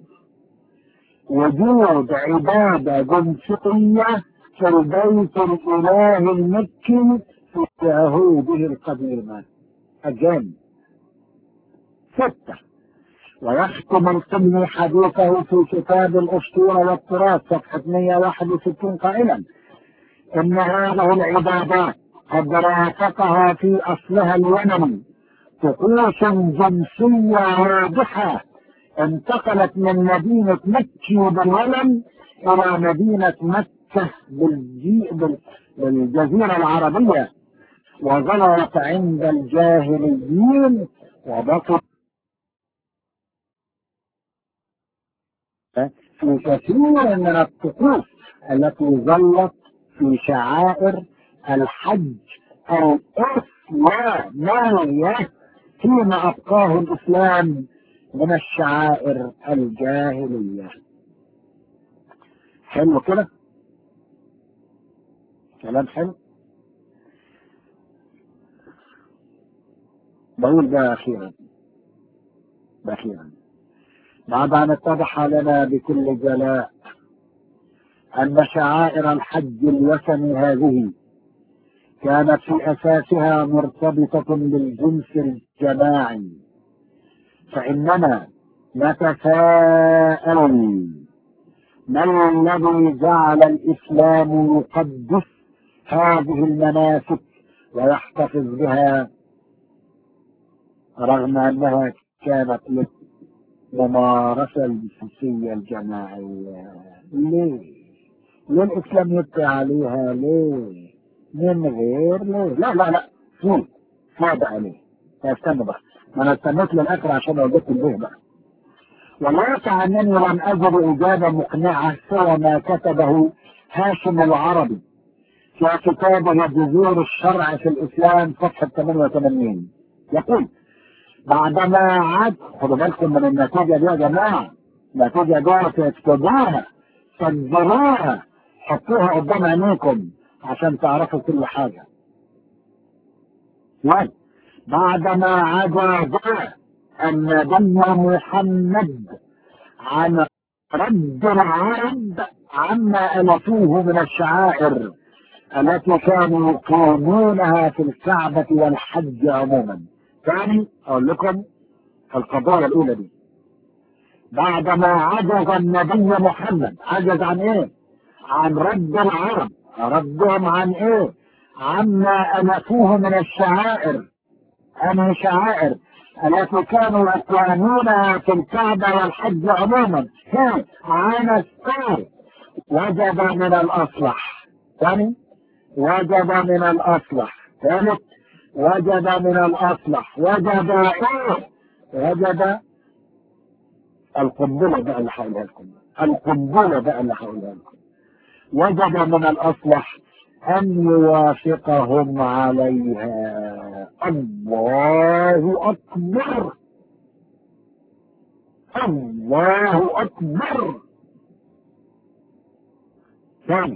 وجود عبادة جنسية في البيت الإله المكي في عهوده القديمة أجل ستة ويختم القمي حديثه في كتاب الأسطورة والتراث صفحة 161 قائلا إن هذه العبادات قد رافقها في أصلها اليمني طقوس جنسية واضحة انتقلت من مدينة مكي باليمن إلى مدينة مكة بالجي... بالجزيرة العربية وظهرت عند الجاهليين وبقي في كثير من الطقوس التي ظلت في شعائر الحج الإسلامية فيما أبقاه الإسلام من الشعائر الجاهلية حلو كده كلام حلو بقول ده أخيرا ده أخيرا بعد أن اتضح لنا بكل جلاء أن شعائر الحج الوثني هذه كانت في أساسها مرتبطة بالجنس الجماعي فإننا نتساءل ما الذي جعل الإسلام يقدس هذه المناسك ويحتفظ بها رغم أنها كانت للممارسة الجنسية الجماعية ليه؟ ليه الإسلام يبقي عليها ليه؟ من غير ليه؟ لا لا لا في في بقى ليه؟ استنى بقى ما انا استنيت للاخر عشان اقول لكم ليه بقى والواقع انني لم اجد اجابه مقنعه سوى ما كتبه هاشم العربي في كتابه جذور الشرع في الاسلام صفحه 88 يقول بعدما عاد خدوا بالكم من النتيجه دي يا جماعه النتيجه دي تكتبوها سجلوها حطوها قدام عينيكم عشان تعرفوا كل حاجه واحد بعدما عجز النبي محمد عن رد العرب عما ألفوه من الشعائر التي كانوا يقيمونها في الكعبة والحج عموما ثاني أقول لكم القضايا الأولى دي بعدما عجز النبي محمد عجز عن إيه؟ عن رد العرب ردهم عن إيه؟ عما ألفوه من الشعائر أنا شعائر التي كانوا يقيمونها في الكعبة والحج عموما هي عن السار وجب من الأصلح ثاني وجب من الأصلح ثالث وجب من الأصلح وجب إيه؟ وجب القنبلة بقى اللي هقولها لكم القنبلة بقى اللي هقولها لكم وجب من الأصلح أن يوافقهم عليها الله أكبر الله أكبر ثاني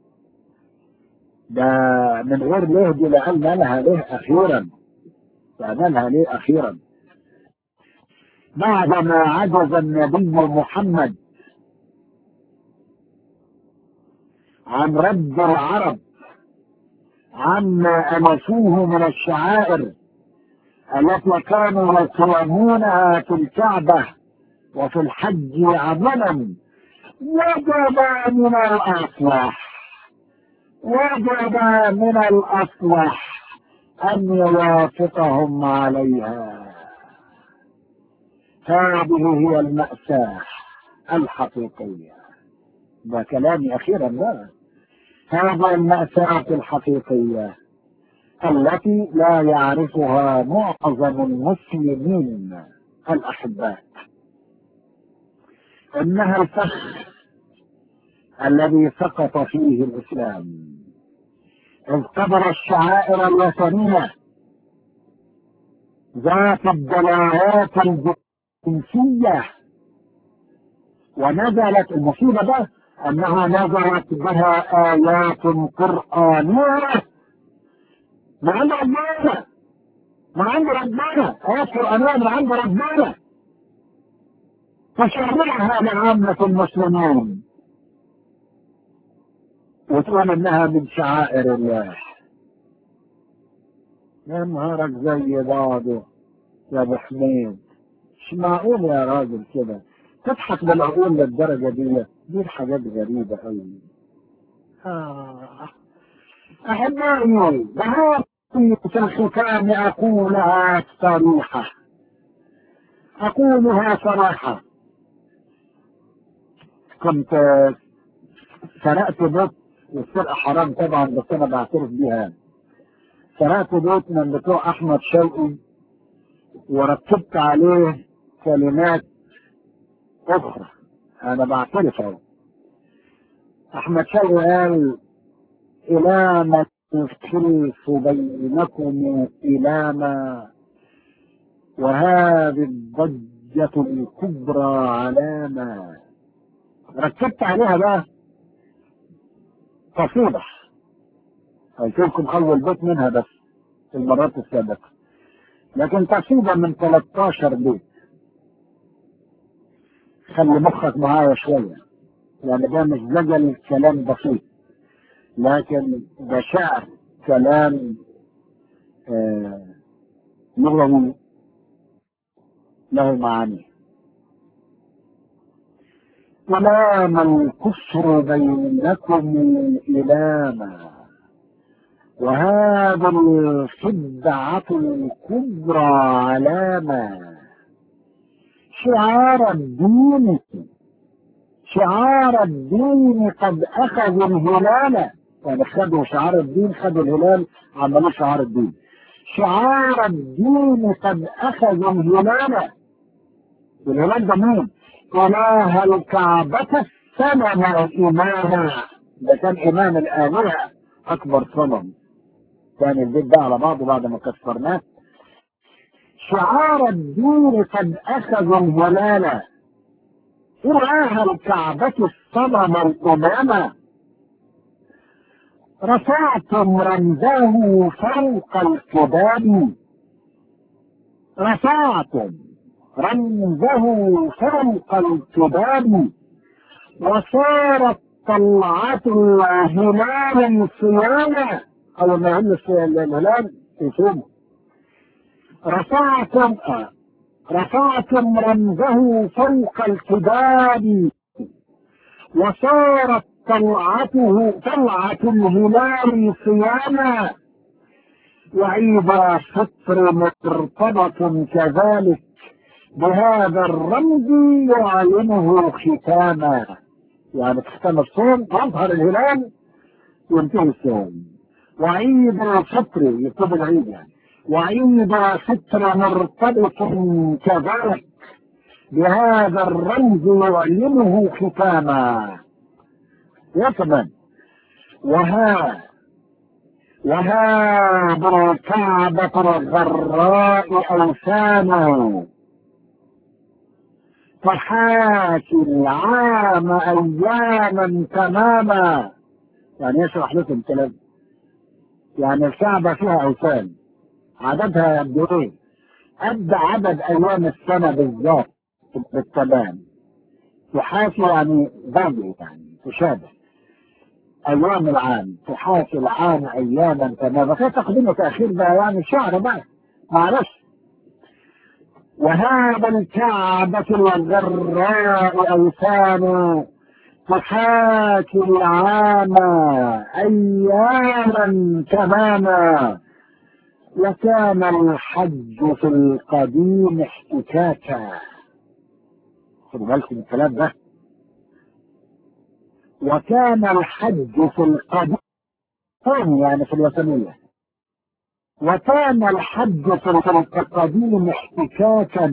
ده من غير ليه دي لعلنا لها ليه أخيرا لعلنا ليه أخيرا بعدما عجز النبي محمد عن رد العرب عما ألفوه من الشعائر التي كانوا يقيمونها في الكعبة وفي الحج عملا وجب من الأصلح وجب من الأصلح أن يوافقهم عليها هذه هي المأساة الحقيقية ده كلامي أخيرا بقى هذا المأساة الحقيقية التي لا يعرفها معظم المسلمين الأحباء إنها الفخ الذي سقط فيه الإسلام إذ قبر الشعائر الوثنية ذات الدلالات الجنسية ونزلت المصيبة ده أنها نزلت بها آيات قرآنية من عند ربنا من عند ربنا آيات قرآنية من عند ربنا تشرعها لعامة المسلمين وتقول انها من شعائر الله يا نهارك زي بعضه يا ابو حميد مش معقول يا راجل كده تضحك بالعقول للدرجة دي دي الحاجات غريبة أوي آه. أحبائي بهذه في الختام أقولها صريحة أقولها صراحة كنت سرقت بيت والسرقة حرام طبعا بس أنا بعترف بيها سرقت بيت من بتوع احمد شوقي وركبت عليه كلمات اخرى انا بعترف اهو احمد شوقي قال الى ما الخلف بينكم الى ما وهذه الضجة الكبرى علامة ركبت عليها بقى قصيدة قلت لكم أول بيت منها بس في المرات السابقة لكن قصيدة من 13 بيت خلي مخك معايا شوية يعني ده مش زجل كلام بسيط لكن ده شعر كلام آه لغوي له معاني ونام الكفر بينكم إلاما وهذا الخدعة الكبرى علامة شعار الدين شعار الدين قد أخذوا الهلال يعني خدوا شعار الدين خدوا الهلال عملوا شعار الدين شعار الدين قد أخذوا الهلال الهلال ده مين؟ إله الكعبة السنم إماما ده كان إمام الآلهة أكبر صنم كان البيت ده على بعضه بعد ما كسرناه شعار الدين قد أخذوا الهلال إله الكعبة الصنم الإمامة رفعتم رمزه فوق الكباب رفعتم رمزه فوق الكباب وصارت طلعة الهلال صيانة أو ما هم الهلال يصوم رفعتم رفعتم رمزه فوق الكباب وصارت طلعته طلعة الهلال صياما وعيد فطر مرتبط كذلك بهذا الرمز يعلمه ختاما يعني ختام الصوم يظهر الهلال ينتهي الصوم وعيد الفطر يكتب العيد يعني وعيد فطر مرتبط كذلك بهذا الرمز يعلمه ختاما وثبا وها وها بالكعبة الغراء أوثانه تحاكي العام أياما تماما يعني يشرح لكم كلام يعني الكعبة فيها أوثان عددها قد إيه؟ قد عدد أيام السنة بالظبط بالتمام تحاكي يعني ضابط يعني تشابه أيام العام تحاكي العام أياما تماما في تقديم وتأخير بقى يعني شعر بقى معلش وهذا الكعبة الغراء أوثان تحاكي العام أياما تماما وكان الحج في القديم احتكاكا خدوا بالكم من الكلام ده وكان الحج في القديم يعني في الوثنية وكان الحج في القديم احتكاكا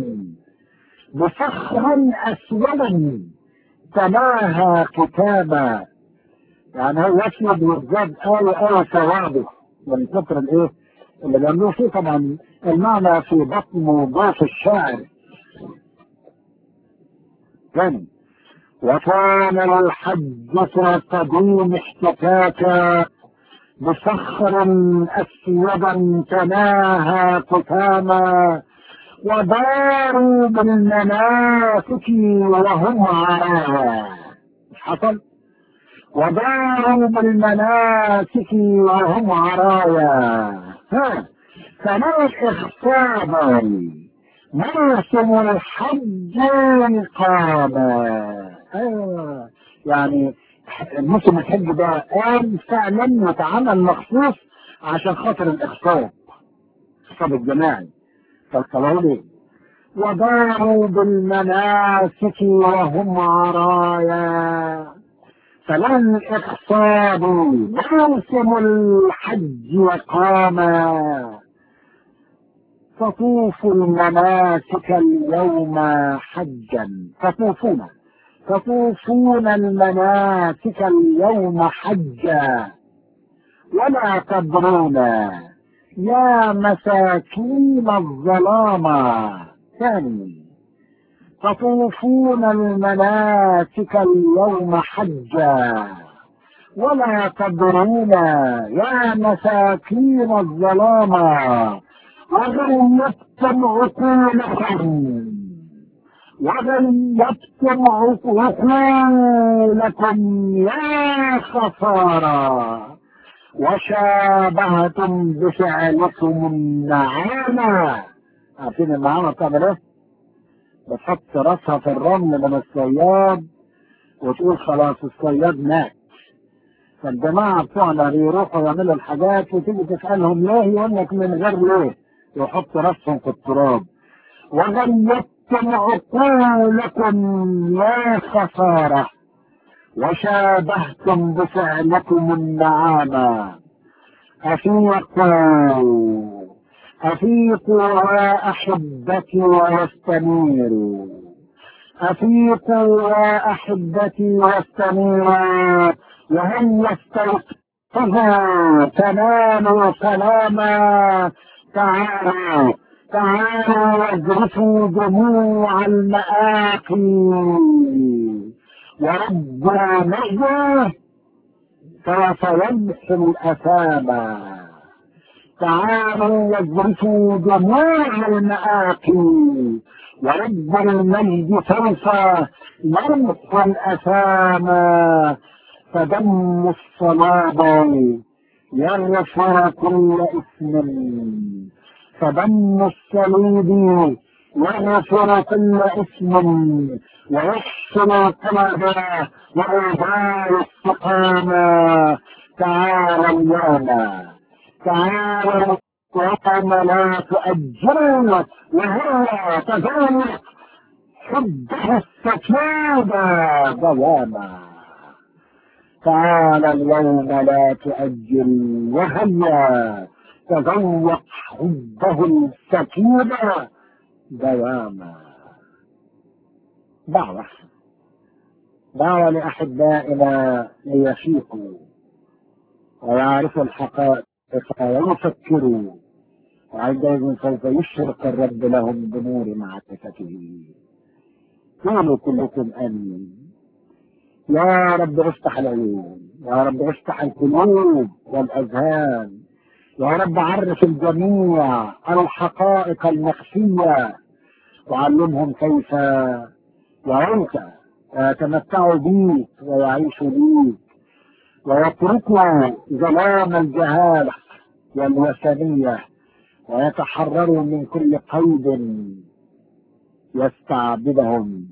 بصخر اسودا تناهى كتابا يعني هو اسود وازداد قوي قوي ثوابه من كتر الايه اللي بيعملوه فيه طبعا المعنى في بطن وضعف الشاعر ثاني وكان الحج في القديم احتكاكا بصخر اسودا تناهى كتاما وداروا بالمناسك وهم عرايا مش حصل وداروا بالمناسك وهم عرايا ها فما الاخصاب موسم الحج قاما آه. يعني موسم الحج ده قام فعلا واتعمل مخصوص عشان خاطر الاخصاب الاخصاب الجماعي فالصلاة ليه وداروا بالمناسك وهم عرايا فلن إخصاب موسم الحج وقاما فطوفوا المناسك اليوم حجا تطوفون تطوفون المناسك اليوم حجا ولا تدرون يا مساكين الظلامة ثاني تطوفون المناسك اليوم حجا ولا تدرون يا مساكين الظلامة وغلبتم عقولكم وغلبتم عقولكم يا خسارة وشابهتم بفعلكم النعامة عارفين النعامة بتعمل ايه؟ بتحط راسها في الرمل من الصياد وتقول خلاص الصياد مات فالجماعة بتوعنا بيروحوا يعملوا الحاجات وتيجي تسألهم ليه يقول لك من غير ليه ويحط راسهم في التراب وغلبتم عقولكم يا خسارة وشابهتم بفعلكم النعامة أفيقوا أفيقوا يا أحبتي واستنيروا أفيقوا يا أحبتي واستنيروا وهل يستيقظوا تناموا سلاما تعالوا تعالوا واجرفوا دموع المآقي وربنا نجده سوف يمحو الأثام تعالوا واجرفوا دموع المآقي ورب المجد سوف يمحو الأثام فدم الصلابة يغفر كل إثم فدم الصليب يغفر كل إثم ويحسن القلب وإيضاع السقامة تعالى اليوم تعالى اليوم لا تؤجلوا وهو تذلق حبه السكينة دواما تعالى اليوم لا تؤجل وهيا تذوق حبه السكينة دواما دعوة دعوة لأحبائنا ليفيقوا ويعرفوا الحقائق ويفكروا وعندئذ سوف يشرق الرب لهم بنور معرفته قولوا كلكم امين يا رب افتح العيون يا رب افتح القلوب والاذهان يا رب عرف الجميع الحقائق المخفيه وعلمهم كيف يعيش ويتمتعوا بيك ويعيشوا بيك ويتركوا ظلام الجهاله والوثنيه ويتحرروا من كل قيد يستعبدهم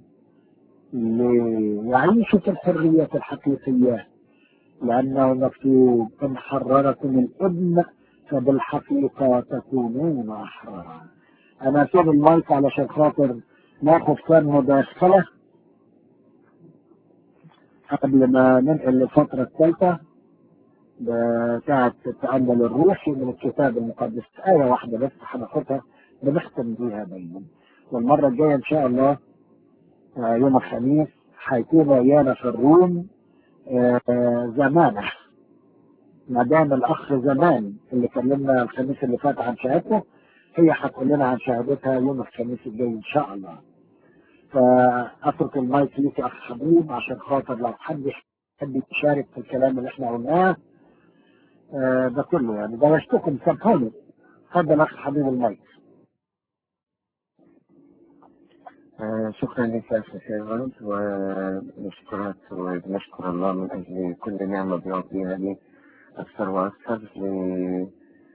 ليعيشوا في الحرية الحقيقية لأنه مكتوب إن حرركم الابن فبالحقيقة تكونون أحرارا أنا أسيب المايك علشان خاطر ناخد كام مداخلة قبل ما ننقل للفترة الثالثة بتاعة التأمل الروحي من الكتاب المقدس آية واحدة بس هناخدها بنختم بيها دايما والمرة الجاية إن شاء الله يوم الخميس هيكون ويانا في الروم زمانة مدام الأخ زمان اللي كلمنا الخميس اللي فات عن شهادته هي هتقول لنا عن شهادتها يوم الخميس الجاي إن شاء الله فأترك المايك ليك يا أخ حبيب عشان خاطر لو حد يحب يشارك في الكلام اللي احنا قلناه ده كله يعني بلشتكم سامحوني اتفضل أخ حبيب المايك آه شكرا لك يا أخي سيرفنت ونشكرك ونشكر الله من أجل كل نعمة بيعطيها لي أكثر وأكثر ل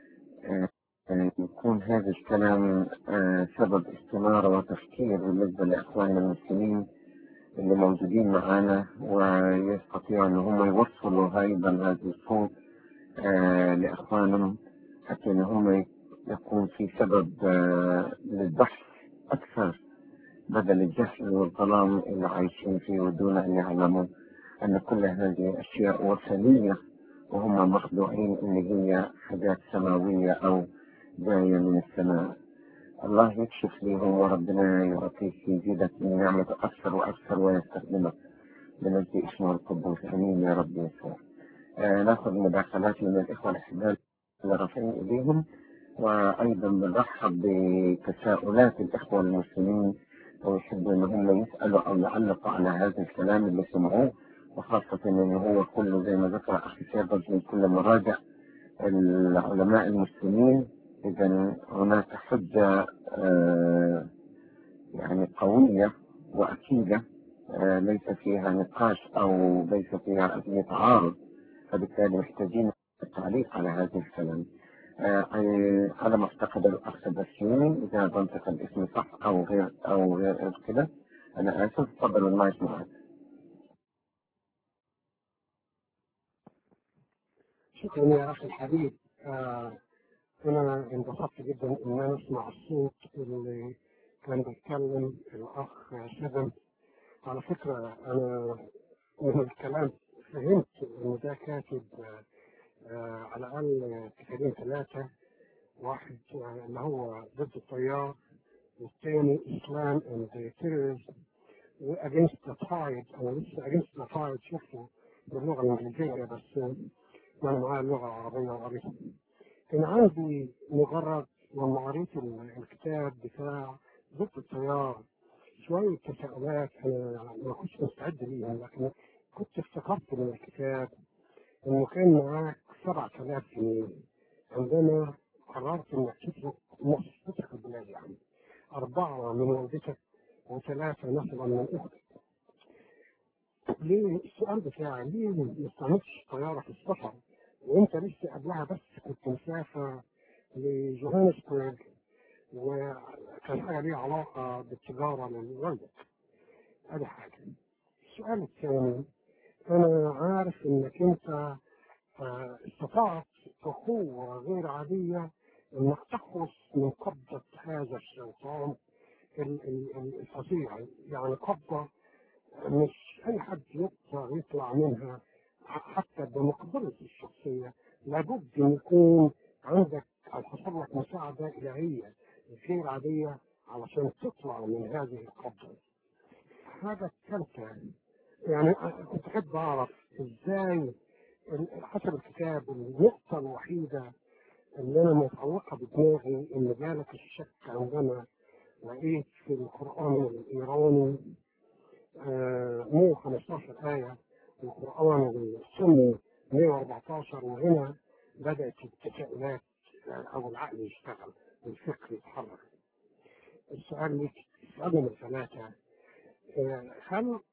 يكون هذا الكلام آه سبب استنارة وتفكير بالنسبة لإخواننا المسلمين اللي موجودين معنا ويستطيعوا أن هم يوصلوا أيضا هذا الصوت آه لإخوانهم حتى أن هم يكون في سبب للبحث أكثر بدل الجهل والظلام اللي عايشين فيه ودون أن يعلموا أن كل هذه أشياء وثنية وهم مخدوعين إن هي حاجات سماوية أو جاية من السماء الله يكشف لهم وربنا يعطيك يزيدك من نعمة أكثر وأكثر ويستخدمك بنجي اسمه القدوس أمين يا رب يسوع آه ناخذ مداخلات من الإخوة الأحباب اللي رافعين إيديهم وأيضا بنرحب بتساؤلات الإخوة المسلمين ويحبوا إن هم يسألوا أو يعلقوا على هذا الكلام اللي سمعوه وخاصة إن هو كله زي ما ذكر أخي سيرفز من كل مراجع العلماء المسلمين إذا هناك حجة آه يعني قوية وأكيدة آه ليس فيها نقاش أو ليس فيها أي تعارض فبالتالي محتاجين التعليق على هذا الكلام آه على ما اعتقد الأخ سباستياني إذا بنطق الاسم صح أو غير أو غير كده أنا آسف تفضل المايك معك شكرا يا أخي الحبيب آه أنا انبسطت جدا إن أنا أسمع الصوت اللي كان بيتكلم الأخ سيفن على فكرة أنا من الكلام فهمت إن ده كاتب آه آه على الأقل كتابين ثلاثة واحد آه اللي هو ضد التيار والثاني إسلام and terrorism وأجنست ذا تايد أنا لسه أجنست ذا تايد شفته باللغة الإنجليزية بس وأنا معايا اللغة العربية وقريتها كان عندي مجرد لما قريت الكتاب بتاع ضد التيار شوية تساؤلات أنا ما كنتش مستعد ليها لكن كنت افتكرت من الكتاب إنه كان معاك 7000 جنيه عندما قررت إنك تترك مصر تترك البلاد يعني أربعة من والدتك وثلاثة مثلا من أختك ليه السؤال بتاعي ليه ما استعملتش طيارة في السفر وأنت لسه قبلها بس كنت مسافر لجوهانسبرج وكان حاجة ليها علاقة بالتجارة لوالدك هذه حاجة السؤال الثاني أنا عارف إنك أنت استطعت بقوة غير عادية إنك تخلص من قبضة هذا الشيطان الفظيع يعني قبضة مش أي حد يقدر يطلع منها حتى بمقدرتي الشخصية لابد أن يكون عندك أو حصل لك مساعدة إلهية غير عادية علشان تطلع من هذه القبضة. هذا الثالثة يعني كنت أحب أعرف إزاي حسب الكتاب النقطة الوحيدة اللي أنا متعلقة بدماغي إن جالك الشك عندما لقيت في القرآن الإيراني آه مو 15 آية والقرآن السني 114 وهنا بدأت التساؤلات أو العقل يشتغل والفكر يتحرك. السؤال لك السؤال من ثلاثة آه هل